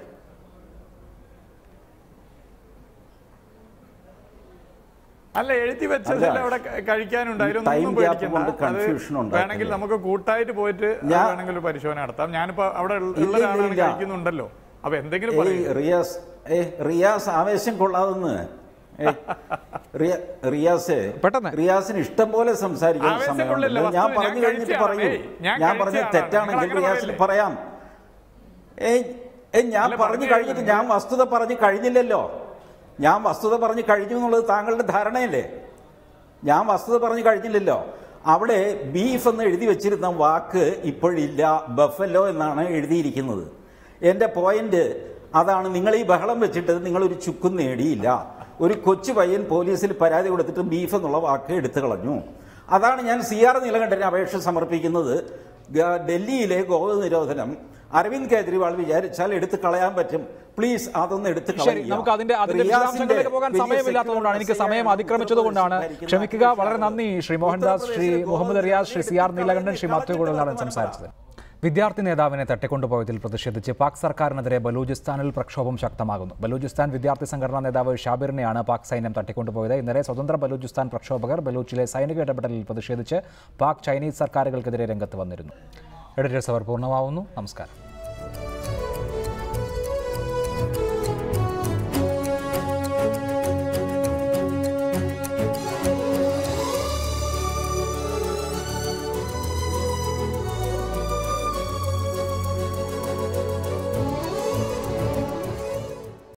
അല്ല എഴുതി വെച്ചതല്ല അല്ല. അവിടെ ക- കഴിക്കാനുണ്ട് ഈ അതിലൊന്നും time ഒന്നും gap പേടിക്കണ്ട കൊണ്ട് അത് confusion ഉണ്ടാക്കരുത്. വേണമെങ്കിൽ നമുക്ക് കൂട്ടായിട്ട് പോയിട്ട് ഞാൻ- വേണമെങ്കിൽ ഒരു പരിശോധന നടത്താം ഞാനിപ്പോ അവിടെ ഉള്ള ഇല്ല, ഉള്ള ആളാണ് ഇല്ല. കഴിക്കുന്നുണ്ടല്ലോ അപ്പൊ എന്തെങ്കിലും ഏയ് പറയും റിയാസ് ഏ റിയാസ് ആവേശം കൊള്ളാതെന്ന് ഏയ്, റിയ- റിയാസേ പെട്ടെന്ന്. റിയാസിന് ഇഷ്ടം പോലെ സംസാരിക്കാൻ ആവേശം സമയമുണ്ടല്ലോ കൊള്ളില്ല, ഞാൻ വസ്തുത പറഞ്ഞു ഞാൻ കഴിഞ്ഞിട്ട് കഴിച്ചതാണ്. പറയൂ ഏയ്, ഞാൻ ഞാൻ പറഞ്ഞത് കഴിച്ചതാണ്. തെറ്റാണെങ്കിൽ നിങ്ങൾ അങ്ങനെ റിയാസിന് പറയല്ലേ? പറയാം ഏയ് ഏയ് ഞാൻ അല്ല, പറഞ്ഞു പറഞ്ഞു കഴിഞ്ഞിട്ട് കഴിഞ്ഞു. ഞാൻ വസ്തുത പറഞ്ഞു കഴിഞ്ഞില്ലല്ലോ ഞാൻ വസ്തുത പറഞ്ഞു കഴിഞ്ഞു എന്നുള്ളത് താങ്കളുടെ ധാരണയല്ലേ ഞാൻ വസ്തുത പറഞ്ഞു കഴിഞ്ഞില്ലല്ലോ അവിടെ ബീഫ് എന്ന് എഴുതി വെച്ചിരുന്ന വാക്ക് ഇപ്പോഴില്ല ബഫല്ലോ എന്നാണ് എഴുതിയിരിക്കുന്നത് എൻ്റെ പോയിന്റ് അതാണ് നിങ്ങൾ ഈ ബഹളം വെച്ചിട്ട് നിങ്ങളൊരു ചുക്കും നേടിയില്ല ഒരു കൊച്ചു പയ്യൻ പോലീസിൽ പരാതി കൊടുത്തിട്ട് ബീഫ് എന്നുള്ള വാക്ക് എടുത്തു കളഞ്ഞു അതാണ് ഞാൻ സി ആർ നീലകണ്ഠന് അപേക്ഷ സമർപ്പിക്കുന്നത് ഗ- ഡൽഹിയിലെ ഗോവ നിരോധനം അരവിന്ദ് കെജ്രിവാൾ വിചാരിച്ചാൽ എടുത്തു കളയാൻ പറ്റും പ്ലീസ് അതൊന്ന് എടുത്തു ശരി കളയുക. നമുക്ക് അതിന്റെ അതിന്റെ റിയാസിന്റെ വിശദാംശങ്ങളിലേക്ക് പോകാൻ വലിയ സമയമില്ലാത്തതുകൊണ്ടാണ് എനിക്ക് secular സമയം ആയിട്ട് അതിക്രമിച്ചതുകൊണ്ടാണ് ഭരിക്കുന്ന ക്ഷമിക്കുക വളരെ അഖിലേഷ് നന്ദി ശ്രീ മോഹൻദാസ് ശ്രീ ഉത്തർപ്രദേശിലെ മുഹമ്മദ് റിയാസ് ശ്രീ സി ആർ ഗോവ നീലകണ്ഠൻ ശ്രീ മാത്യു കുഴൽനാടൻ സംസാരിച്ചത് വിദ്യാർത്ഥി നേതാവിനെ തട്ടിക്കൊണ്ടുപോയതിൽ പ്രതിഷേധിച്ച് പാക് സർക്കാരിനെതിരെ ബലൂചിസ്ഥാനിൽ പ്രക്ഷോഭം ശക്തമാകുന്നു ബലൂചിസ്ഥാൻ വിദ്യാർത്ഥി സംഘടനാ നേതാവ് ഷാബിറിനെയാണ് പാക് സൈന്യം തട്ടിക്കൊണ്ടുപോയത് ഇന്നലെ സ്വതന്ത്ര ബലൂചിസ്ഥാൻ പ്രക്ഷോഭകർ ബലൂച്ചിലെ സൈനിക ഇടപെടലിൽ പ്രതിഷേധിച്ച് പാക് ചൈനീസ് സർക്കാരുകൾക്കെതിരെ രംഗത്ത് വന്നിരുന്നു എഡിറ്റേഴ്സ് അവർ പൂർണ്ണമാവുന്നു നമസ്കാരം